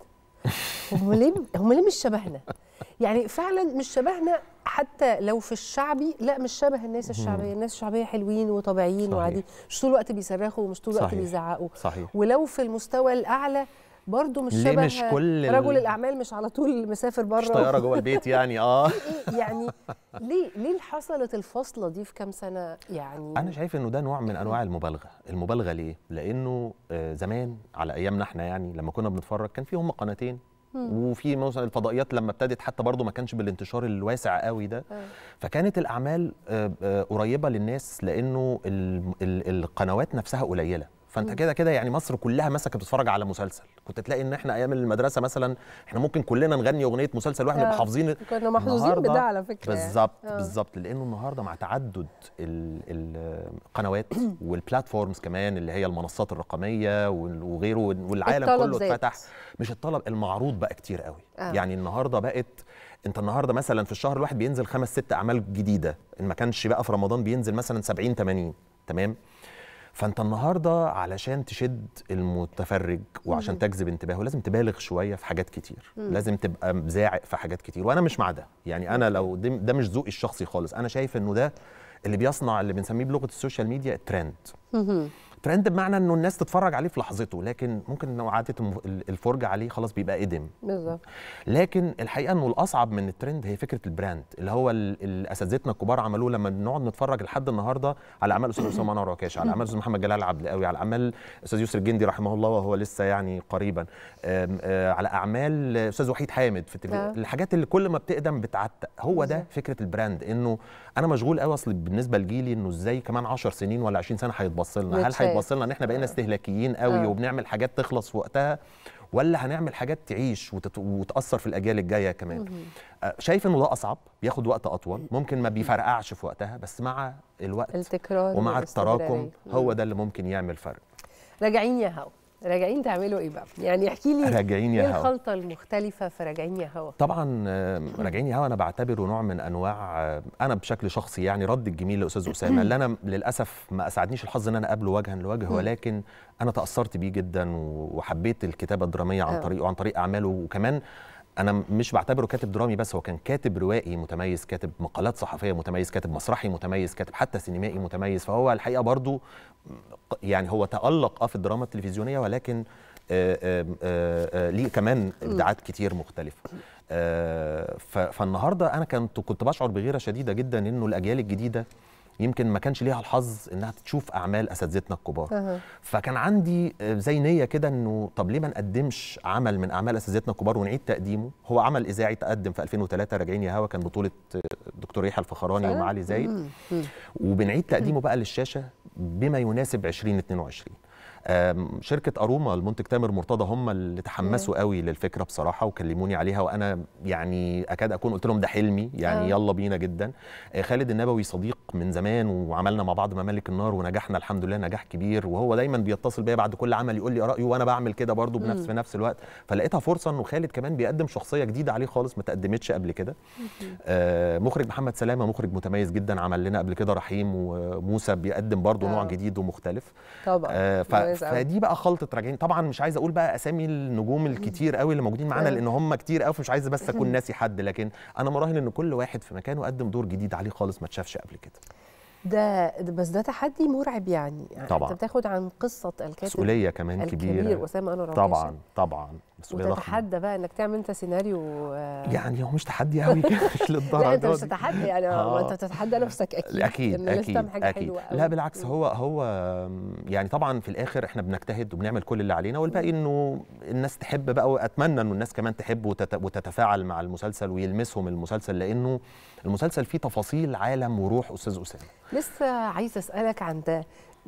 هم ليه هم ليه مش شبهنا يعني فعلا مش شبهنا حتى لو في الشعبي لا مش شبه الناس الشعبيه الناس الشعبيه حلوين وطبيعيين صحيح. وعادي مش طول الوقت بيصرخوا ومش طول الوقت صحيح. بيزعقوا صحيح ولو في المستوى الاعلى برضه مش ليه شبه مش كل ال- رجل الاعمال مش على طول مسافر بره مش طياره جوه البيت يعني اه ايه يعني ليه ليه حصلت الفاصله دي في كام سنه يعني انا شايف انه ده نوع من انواع المبالغه المبالغه ليه لانه آه، زمان على ايامنا احنا يعني لما كنا بنتفرج كان في هم قناتين وفي مثلا الفضائيات لما ابتدت حتى برضو ما كانش بالانتشار الواسع قوي ده فكانت الاعمال آه، آه، قريبه للناس لانه ال- ال- القنوات نفسها قليله فانت كده كده يعني مصر كلها مثلا كانت بتتفرج على مسلسل كنت تلاقي ان احنا ايام المدرسه مثلا احنا ممكن كلنا نغني اغنيه مسلسل واحنا آه، نبقى حافظين كنا محظوظين النهاردة- بده على فكرة يعني. بالظبط آه. بالظبط لانه النهارده مع تعدد ال- ال- القنوات والبلاتفورمز كمان اللي هي المنصات الرقميه وال- وغيره والعالم الطلب كله زاد. اتفتح مش الطلب المعروض بقى كتير قوي آه. يعني النهارده بقت انت النهارده مثلا في الشهر الواحد بينزل خمس ست اعمال جديده ان ما كانش بقى في رمضان بينزل مثلا 70 80 تمام فانت النهارده علشان تشد المتفرج وعشان تجذب انتباهه لازم تبالغ شويه في حاجات كتير لازم تبقى مزاعق في حاجات كتير وانا مش مع ده يعني انا لو ده, ده مش ذوقي الشخصي خالص انا شايف انه ده اللي بيصنع اللي بنسميه بلغه السوشيال ميديا الترند ترند بمعنى انه الناس تتفرج عليه في لحظته لكن ممكن لو عاده الم- الفرجه عليه خلاص بيبقى قدم بالظبط لكن الحقيقه انه الاصعب من الترند هي فكره البراند اللي هو ال- ال- اساتذتنا الكبار عملوه لما بنقعد نتفرج لحد النهارده على اعمال الاستاذ اسامه انور عكاشه على اعمال الاستاذ محمد جلال عبد القوي على اعمال الاستاذ يسر الجندي رحمه الله وهو لسه يعني قريبا آم، آه، على اعمال الاستاذ وحيد حامد في آه. التلفزيون الحاجات اللي كل ما بتقدم بتعتق هو ده فكره البراند انه انا مشغول قوي اصل بالنسبه لجيلي انه ازاي كمان 10 سنين ولا 20 سنه هيتبص لنا هل نتشاف. هيتبص لنا ان احنا بقينا استهلاكيين قوي آه. وبنعمل حاجات تخلص في وقتها ولا هنعمل حاجات تعيش وتت... وتاثر في الاجيال الجايه كمان آه، شايف انه ده اصعب بياخد وقت اطول ممكن ما بيفرقعش في وقتها بس مع الوقت التكرار ومع والاستمرارية. التراكم هو ده اللي ممكن يعمل فرق راجعين يا هوا راجعين تعملوا ايه بقى يعني احكي لي راجعين ايه يا هوا الخلطه المختلفه في راجعين يا هوا طبعا آه، راجعين يا هوا انا بعتبره نوع من انواع آه، انا بشكل شخصي يعني رد الجميل لاستاذ اسامه اللي انا للاسف ما اسعدنيش الحظ ان انا اقابله وجها لوجه ولكن انا تاثرت بيه جدا و- وحبيت الكتابه الدراميه عن آه. طريقه وعن طريق اعماله وكمان انا مش بعتبره كاتب درامي بس هو كان كاتب روائي متميز كاتب مقالات صحفيه متميز كاتب مسرحي متميز كاتب حتى سينمائي متميز فهو الحقيقه برضو يعني هو تالق اه في الدراما التلفزيونيه ولكن آه، آه، آه، آه، ليه كمان ابداعات كتير مختلفه آه، ف- فالنهارده انا كنت كنت بشعر بغيره شديده جدا انه الاجيال الجديده يمكن ما كانش ليها الحظ انها تشوف اعمال اساتذتنا الكبار أها. فكان عندي آه، زي نيه كده انه طب ليه ما نقدمش عمل من اعمال اساتذتنا الكبار ونعيد تقديمه هو عمل اذاعي تقدم في 2003 راجعين يا هوا كان بطوله آه، دكتور يحيى الفخراني فعلا؟ ومعالي زايد مم. مم. وبنعيد تقديمه بقى للشاشه بما يناسب 2022 آم، شركة أروما المنتج تامر مرتضى هم اللي تحمسوا قوي للفكرة بصراحة وكلموني عليها وأنا يعني أكاد أكون قلت لهم ده حلمي يعني آه. يلا بينا جدا آه، خالد النبوي صديق من زمان وعملنا مع بعض ممالك النار ونجحنا الحمد لله نجاح كبير وهو دايما بيتصل بيا بعد كل عمل يقول لي رأيه وأنا بعمل كده برضه بنفس في نفس الوقت فلقيتها فرصة إنه خالد كمان بيقدم شخصية جديدة عليه خالص ما تقدمتش قبل كده آه، مخرج محمد سلامة مخرج متميز جدا عمل لنا قبل كده رحيم وموسى بيقدم برضه نوع آه. جديد ومختلف طبعا آه، ف... مميز أوي. فدي بقى خلطه راجعين طبعا مش عايز اقول بقى اسامي النجوم الكتير قوي اللي موجودين معانا آه. لان هم كتير قوي فمش عايز بس اكون ناسي حد لكن انا مراهن ان كل واحد في مكانه قدم دور جديد عليه خالص ما اتشافش قبل كده ده ده- بس ده تحدي مرعب يعني, يعني طبعاً. انت بتاخد عن قصه الكاتب مسؤوليه كمان الكبير كبيره اسامه انور طبعا طبعا مسؤوليه ضخمه وتتحدى بقى انك تعمل انت سيناريو آه، يعني هو مش تحدي قوي كده مش لا للدرجه انت مش دي. تتحدى يعني ما آه. انت تتحدى نفسك اكيد اكيد إن لسه اكيد تعمل حاجه اكيد حلوه أوي. لا بالعكس هو هو يعني طبعا في الاخر احنا بنجتهد وبنعمل كل اللي علينا والباقي انه الناس تحب بقى واتمنى انه الناس كمان تحب وتت- وتتفاعل مع المسلسل ويلمسهم المسلسل لانه المسلسل فيه تفاصيل عالم وروح استاذ اسامه لسه عايزه اسالك عن ده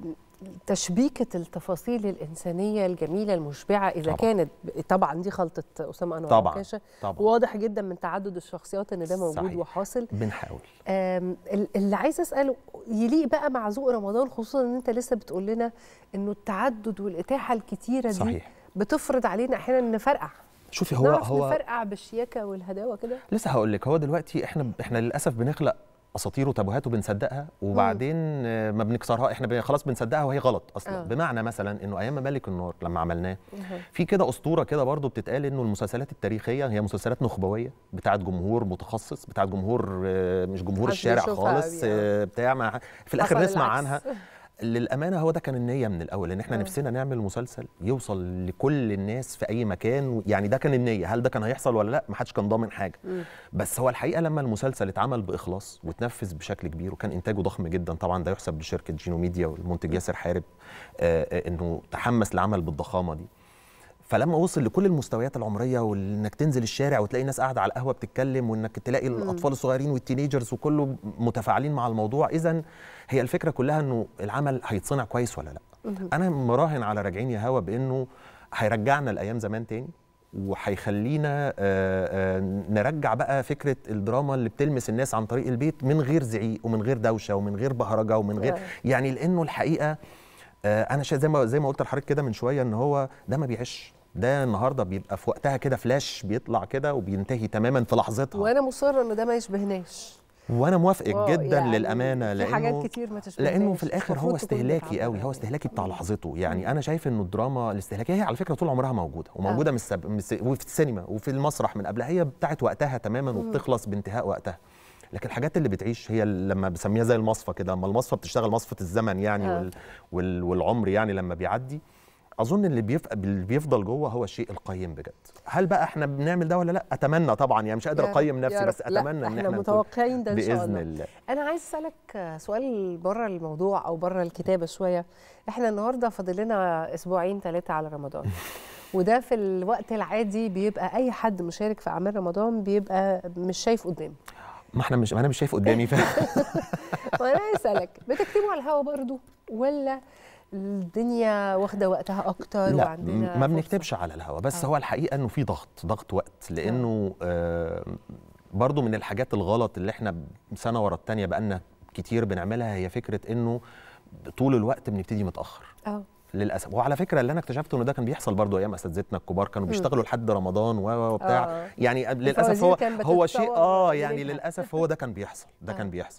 تشبيكه التفاصيل الانسانيه الجميله المشبعه اذا طبعاً. كانت طبعا دي خلطه اسامه انور طبعاً. عكاشة. طبعا واضح جدا من تعدد الشخصيات ان ده موجود صحيح. وحاصل بنحاول آم، ال- اللي عايزه اساله يليق بقى مع ذوق رمضان خصوصا ان انت لسه بتقول لنا انه التعدد والاتاحه الكتيره دي صحيح بتفرض علينا احيانا نفرقع شوفي هو نعرف هو نفرقع بالشياكه والهداوه كده لسه هقول لك هو دلوقتي احنا احنا للاسف بنخلق اساطير وتابوهات وبنصدقها وبعدين آه، ما بنكسرها احنا بن- خلاص بنصدقها وهي غلط اصلا آه. بمعنى مثلا انه ايام ملك النار لما عملناه أها. في كده اسطوره كده برضو بتتقال انه المسلسلات التاريخيه هي مسلسلات نخبويه بتاعت جمهور متخصص بتاعت جمهور آه، مش جمهور محدش الشارع بيشوفها خالص أوي، آه. آه، بتاع ما في الاخر حصل نسمع العكس. عنها للامانه هو ده كان النيه من الاول ان احنا آه. نفسنا نعمل مسلسل يوصل لكل الناس في اي مكان يعني ده كان النيه هل ده كان هيحصل ولا لا ما حدش كان ضامن حاجه مم. بس هو الحقيقه لما المسلسل اتعمل باخلاص واتنفذ بشكل كبير وكان انتاجه ضخم جدا طبعا ده يحسب لشركه جينو ميديا والمنتج ياسر حارب آه، آه، انه تحمس العمل بالضخامه دي فلما وصل لكل المستويات العمريه وانك تنزل الشارع وتلاقي ناس قاعده على القهوه بتتكلم وانك تلاقي الاطفال الصغيرين والتينيجرز وكله متفاعلين مع الموضوع اذا هي الفكره كلها انه العمل هيتصنع كويس ولا لا انا مراهن على راجعين يا هوا بانه هيرجعنا لايام زمان تاني وهيخلينا آه، آه، نرجع بقى فكره الدراما اللي بتلمس الناس عن طريق البيت من غير زعيق ومن غير دوشه ومن غير بهرجه ومن غير آه. يعني لانه الحقيقه آه، انا شا- زي ما زي ما قلت لحضرتك كده من شويه ان هو ده ما بيعيش ده النهارده بيبقى في وقتها كده فلاش بيطلع كده وبينتهي تماما في لحظتها وانا مصره ان ده ما يشبهناش وانا موافقك واو، جدا يعني للامانه في لانه حاجات كتير ما تشبهناش لانه في الاخر المفروض هو تكون استهلاكي بتعبر قوي هو عنها. استهلاكي بتاع لحظته يعني انا شايف انه الدراما الاستهلاكيه هي على فكره طول عمرها موجوده وموجوده من السب... من الس... وفي السينما وفي المسرح من قبلها هي بتاعت وقتها تماما وبتخلص بانتهاء وقتها لكن الحاجات اللي بتعيش هي اللي لما بسميها زي المصفى كده اما المصفى بتشتغل مصفى الزمن يعني آه. وال... وال... والعمر يعني لما بيعدي اظن اللي بيف... اللي بيفضل جوه هو الشيء القيم بجد هل بقى احنا بنعمل ده ولا لا اتمنى طبعا يعني مش قادر يا- اقيم يا نفسي رب. بس لا، اتمنى ان احنا احنا نكون متوقعين ده ان شاء باذن الله الله انا عايز اسالك سؤال بره الموضوع او بره الكتابه شويه احنا النهارده فاضل لنا اسبوعين ثلاثه على رمضان وده في الوقت العادي بيبقى اي حد مشارك في اعمال رمضان بيبقى مش شايف قدامه ما احنا مش ما انا مش شايف قدامي ف... وانا عايز اسالك بتكتبوا على الهوا برضو ولا الدنيا واخده وقتها اكتر لا وعندنا م- ما فرصة؟ بنكتبش على الهوا بس آه. هو الحقيقه انه في ضغط ضغط وقت لانه آه برضو من الحاجات الغلط اللي احنا سنه ورا التانيه بقالنا كتير بنعملها هي فكره انه طول الوقت بنبتدي متاخر اه للاسف وعلى فكره اللي انا اكتشفته انه ده كان بيحصل برضو ايام اساتذتنا الكبار كانوا بيشتغلوا لحد رمضان و و وبتاع آه. يعني للاسف الفوازير هو كانت هو شيء بتتصور اه ليلتها. يعني للاسف هو ده كان بيحصل ده آه. كان بيحصل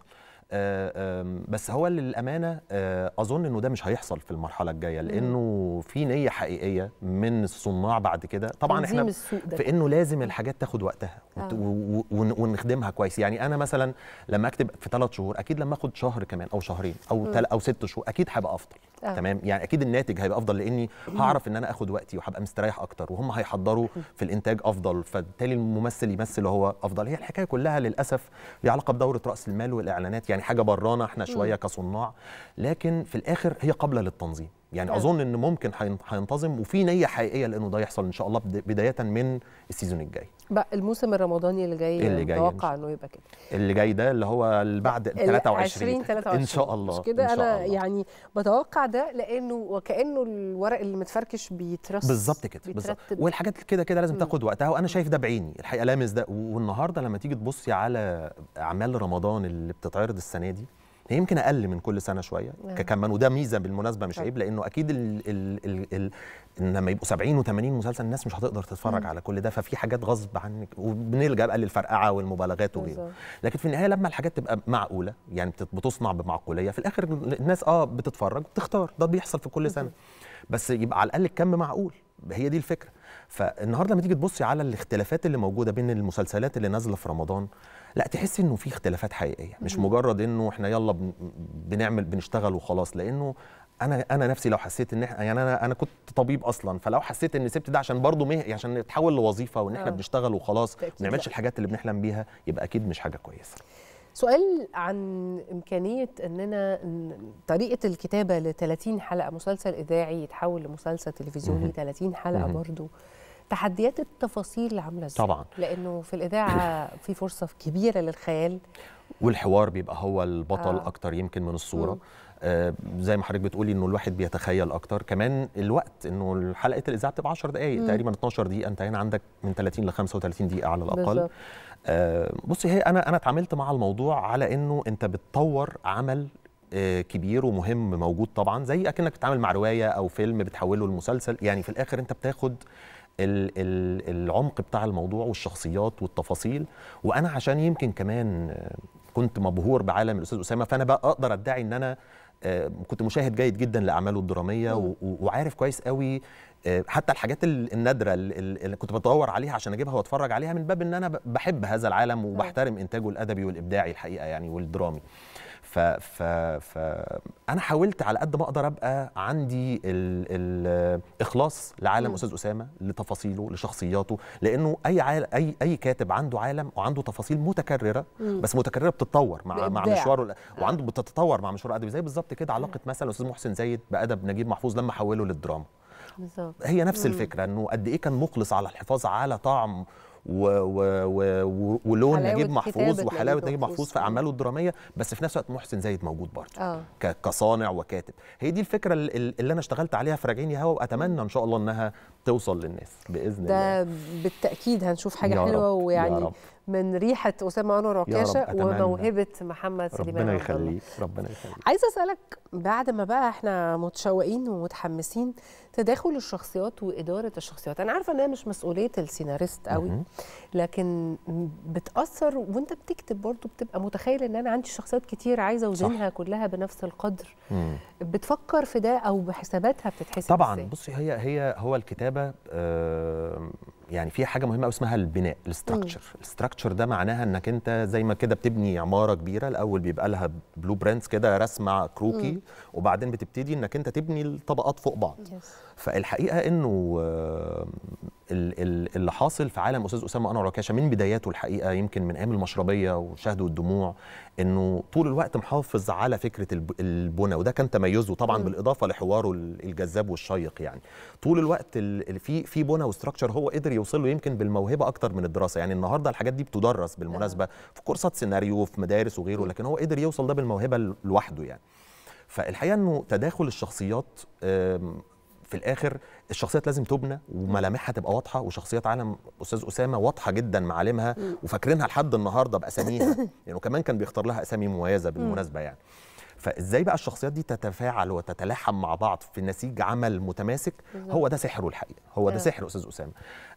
آه، آم، بس هو للامانه آه، اظن انه ده مش هيحصل في المرحله الجايه لانه في نيه حقيقيه من الصناع بعد كده طبعا تنظيم احنا السوق ده في انه لازم الحاجات تاخد وقتها وت- آه. و- و- ون- ونخدمها كويس يعني انا مثلا لما اكتب في ثلاث شهور اكيد لما اخد شهر كمان او شهرين او تل او ست شهور اكيد هيبقى افضل آه. تمام يعني اكيد الناتج هيبقى افضل لاني هعرف ان انا اخد وقتي وهبقى مستريح اكتر وهم هيحضروا في الانتاج افضل فبالتالي الممثل يمثل وهو افضل هي الحكايه كلها للاسف ليها علاقه بدوره راس المال والاعلانات يعني حاجه برانا احنا شويه كصناع لكن في الاخر هي قابله للتنظيم يعني آه. اظن ان ممكن هين- هينتظم وفي نيه حقيقيه لانه ده يحصل ان شاء الله بد- بدايه من السيزون الجاي بقى الموسم الرمضاني اللي جاي اللي جاي متوقع انه يبقى كده اللي جاي ده اللي هو اللي بعد 23 23 ان شاء الله مش كده إن شاء انا الله. يعني بتوقع ده لانه وكانه الورق اللي متفركش بيترص بالظبط كده بالظبط بيترتب. والحاجات كده كده لازم تاخد وقتها وانا شايف ده بعيني الحقيقه لامس ده والنهارده لما تيجي تبصي على اعمال رمضان اللي بتتعرض السنه دي هي يمكن اقل من كل سنه شويه آه. ككمان وده ميزه بالمناسبه مش آه. عيب لانه اكيد ال ال ال ال إن لما يبقوا 70 و80 مسلسل الناس مش هتقدر تتفرج على كل ده ففي حاجات غصب عنك وبنلجا بقى للفرقعه والمبالغات وغيره بالظبط. لكن في النهايه لما الحاجات تبقى معقوله يعني بت- بتصنع بمعقوليه في الاخر الناس اه بتتفرج وبتختار ده بيحصل في كل سنه بس يبقى على الاقل الكم معقول هي دي الفكره فالنهارده لما تيجي تبصي على الاختلافات اللي موجوده بين المسلسلات اللي نازله في رمضان لا تحسي انه في اختلافات حقيقيه مش مجرد انه احنا يلا بن- بنعمل بنشتغل وخلاص لانه انا انا نفسي لو حسيت ان احنا يعني انا انا كنت طبيب اصلا فلو حسيت ان سبت ده عشان برضه مه عشان نتحول لوظيفه وان احنا آه. بنشتغل وخلاص ما بالتأكيد بنعملش لا. الحاجات اللي بنحلم بيها يبقى اكيد مش حاجه كويسه سؤال عن إمكانية أننا ن- طريقة الكتابة ل 30 حلقة مسلسل إذاعي يتحول لمسلسل تلفزيوني مهم. 30 حلقة مهم. برضو تحديات التفاصيل عاملة ازاي؟ طبعاً. لأنه في الإذاعة في فرصة كبيرة للخيال والحوار بيبقى هو البطل آه. آه. اكتر يمكن من الصوره مم. آه زي ما حضرتك بتقولي انه الواحد بيتخيل اكتر كمان الوقت انه حلقه الاذاعه بتبقى 10 دقائق مم. تقريبا 12 دقيقه انت هنا عندك من 30 ل 35 دقيقه على الاقل بالظبط. آه بصي هي انا انا اتعاملت مع الموضوع على انه انت بتطور عمل آه، كبير ومهم موجود طبعا زي اكنك بتتعامل مع روايه او فيلم بتحوله لمسلسل يعني في الاخر انت بتاخد ال ال العمق بتاع الموضوع والشخصيات والتفاصيل وانا عشان يمكن كمان آه، كنت مبهور بعالم الاستاذ اسامه فانا بقى اقدر ادعي ان انا آه، كنت مشاهد جيد جدا لاعماله الدراميه و- و- وعارف كويس قوي آه، حتى الحاجات ال- النادره ال- ال- اللي كنت بدور عليها عشان اجيبها واتفرج عليها من باب ان انا ب- بحب هذا العالم وبحترم انتاجه الادبي والابداعي الحقيقه يعني والدرامي ف ف ف انا حاولت على قد ما اقدر ابقى عندي الاخلاص لعالم مم. استاذ اسامه لتفاصيله لشخصياته لانه اي عال اي اي كاتب عنده عالم وعنده تفاصيل متكرره مم. بس متكرره بتتطور مع مع بإبداع. مشواره ال- وعنده بتتطور مع مشواره الادبي زي بالظبط كده علاقه مثلا الاستاذ محسن زايد بادب نجيب محفوظ لما حوله للدراما بالظبط هي نفس مم. الفكره انه قد ايه كان مخلص على الحفاظ على طعم و و و و ولون حلاوة نجيب محفوظ كتابة وحلاوه نجيب نجيب محفوظ. محفوظ في مم. اعماله الدراميه بس في نفس الوقت محسن زايد موجود برضه اه ك- كصانع وكاتب هي دي الفكره ال- اللي انا اشتغلت عليها في راجعين يا هوا واتمنى ان شاء الله انها توصل للناس باذن الله ده بالتأكيد هنشوف حاجة يا رب، حلوة يا ويعني رب. من ريحة أسامة أنور يا رب، عكاشة أتمنى. وموهبة محمد سليمان ربنا عبد الله. يخليك ربنا يخليك عايزه اسالك بعد ما بقى احنا متشوقين ومتحمسين تداخل الشخصيات واداره الشخصيات انا عارفه انها مش مسؤوليه السيناريست قوي مهم. لكن بتاثر وانت بتكتب برضو بتبقى متخيل ان انا عندي شخصيات كتير عايزه اوزنها كلها بنفس القدر مم. بتفكر في ده او بحساباتها بتتحسب طبعا إزاي؟ بصي هي هي هو الكتابه آه، يعني فيها حاجه مهمه قوي اسمها البناء الاستراكشر الاستراكشر ده معناها انك انت زي ما كده بتبني عماره كبيره الاول بيبقى لها بلو برينتس كده رسمه كروكي وبعدين بتبتدي انك انت تبني الطبقات فوق بعض يس. فالحقيقه انه آه، ال- ال- اللي حاصل في عالم استاذ اسامه انور عكاشه من بداياته الحقيقه يمكن من ايام المشربيه وشهد والدموع انه طول الوقت محافظ على فكره الب- البنى وده كان تميزه طبعا مم. بالاضافه لحواره ال- الجذاب والشيق يعني طول الوقت ال- ال- في في بنى وستراكشر هو قدر يوصل له يمكن بالموهبه اكتر من الدراسه يعني النهارده الحاجات دي بتدرس بالمناسبه في كورسات سيناريو في مدارس وغيره لكن هو قدر يوصل ده بالموهبه ل- لوحده يعني فالحقيقه انه تداخل الشخصيات آم، في الاخر الشخصيات لازم تبنى وملامحها تبقى واضحه وشخصيات عالم استاذ اسامه واضحه جدا معالمها وفاكرينها لحد النهارده باساميها يعني كمان كان بيختار لها اسامي مميزه بالمناسبه يعني فازاي بقى الشخصيات دي تتفاعل وتتلاحم مع بعض في نسيج عمل متماسك هو ده سحره الحقيقه هو ده آه. سحر استاذ اسامه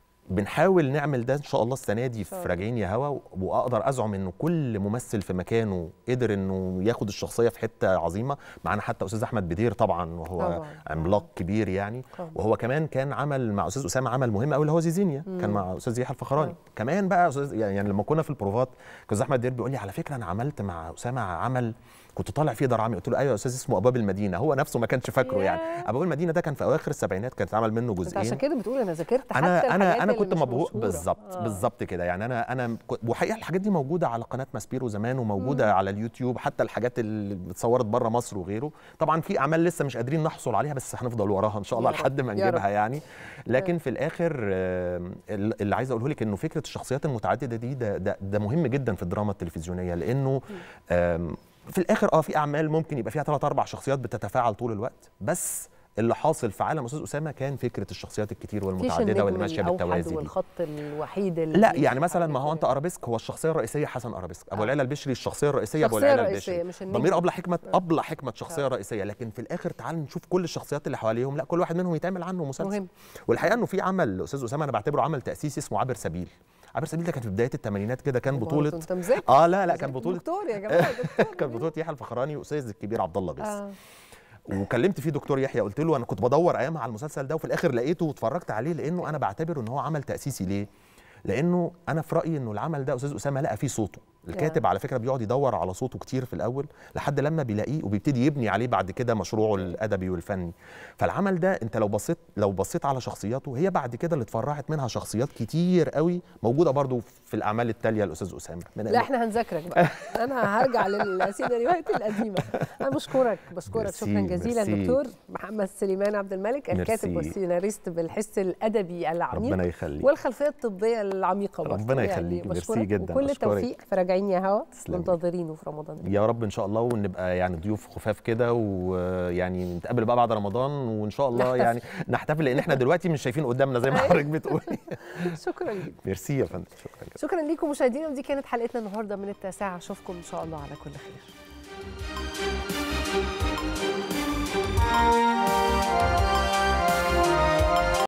بنحاول نعمل ده ان شاء الله السنه دي شاء في الله. راجعين يا هوا واقدر ازعم انه كل ممثل في مكانه قدر انه ياخد الشخصيه في حته عظيمه معانا حتى استاذ احمد بدير طبعا وهو طبعاً. عملاق كبير يعني طبعاً. وهو كمان كان عمل مع استاذ اسامه عمل مهم قوي اللي هو زيزينيا كان مع استاذ يحيى الفخراني كمان بقى استاذ يعني لما كنا في البروفات كان استاذ احمد بدير بيقول لي على فكره انا عملت مع اسامه عمل كنت طالع فيه دار عمي قلت له ايوه يا استاذ اسمه ابواب المدينه هو نفسه ما كانش فاكره يعني ياه. ابواب المدينه ده كان في اواخر السبعينات كان اتعمل منه انت جزئين عشان كده بتقول انا ذاكرت حتى انا الحاجات انا انا اللي كنت مش مبهور مشهورة. بالظبط آه. بالظبط كده يعني انا انا ك- وحقيقه الحاجات دي موجوده على قناه ماسبيرو زمان وموجوده على اليوتيوب حتى الحاجات اللي اتصورت بره مصر وغيره طبعا في اعمال لسه مش قادرين نحصل عليها بس هنفضل وراها ان شاء الله يا رب، لحد ما يا نجيبها رب. يعني لكن في الاخر آم، اللي عايز اقوله لك انه فكره الشخصيات المتعدده دي ده ده, ده مهم جدا في الدراما التلفزيونيه لانه آم، في الاخر اه في اعمال ممكن يبقى فيها ثلاث اربع شخصيات بتتفاعل طول الوقت بس اللي حاصل في عالم استاذ اسامه كان فكره الشخصيات الكتير مفيش والمتعدده النجم واللي ماشيه الأوحد بالتوازي دي. والخط الوحيد اللي لا يعني مثلا ما هو انت ارابيسك هو الشخصيه الرئيسيه حسن ارابيسك ابو آه. العلا البشري الشخصيه الرئيسيه ابو شخصية العلا رئيسية، البشري مش النجم. ضمير ابله حكمه آه. ابله حكمه شخصيه آه. رئيسيه لكن في الاخر تعال نشوف كل الشخصيات اللي حواليهم لا كل واحد منهم يتعمل عنه مسلسل مهم. والحقيقه انه في عمل استاذ اسامه انا بعتبره عمل تاسيسي اسمه عابر سبيل عابر سبيل ده كان في بدايه الثمانينات كده كان بطوله انت مذاكر اه لا لا كان بطوله دكتور يا جماعه دكتور كان بطوله يحيى الفخراني واستاذ الكبير عبد الله غيث آه. وكلمت فيه دكتور يحيى قلت له انا كنت بدور ايامها على المسلسل ده وفي الاخر لقيته واتفرجت عليه لانه انا بعتبره ان هو عمل تاسيسي ليه لانه انا في رايي انه العمل ده استاذ اسامه لقى فيه صوته الكاتب على فكره بيقعد يدور على صوته كتير في الاول لحد لما بيلاقيه وبيبتدي يبني عليه بعد كده مشروعه الادبي والفني فالعمل ده انت لو بصيت لو بصيت على شخصياته هي بعد كده اللي اتفرعت منها شخصيات كتير قوي موجوده برضو في الاعمال التاليه الاستاذ اسامه من لا احنا هنذاكرك بقى انا هرجع للسيناريوهات القديمه انا بشكرك بشكرك ميرسي، شكرا جزيلا ميرسي. دكتور محمد سليمان عبد الملك الكاتب ميرسي. والسيناريست بالحس الادبي العميق ربنا يخليك والخلفيه الطبيه العميقه برضه ربنا يخليك، ميرسي بشكرك جدا، وكل أشكرك. التوفيق في راجعين يا هوا تسلمي. منتظرينه في رمضان يا رب ان شاء الله ونبقى يعني ضيوف خفاف كده ويعني نتقابل بقى بعد رمضان وان شاء الله نحتفل. يعني نحتفل لان احنا دلوقتي مش شايفين قدامنا زي ما أيوة. حضرتك بتقولي شكرا ليك ميرسي يا فندم شكرا جدا شكرا ليكم مشاهدينا ودي كانت حلقتنا النهارده من التاسعه اشوفكم ان شاء الله على كل خير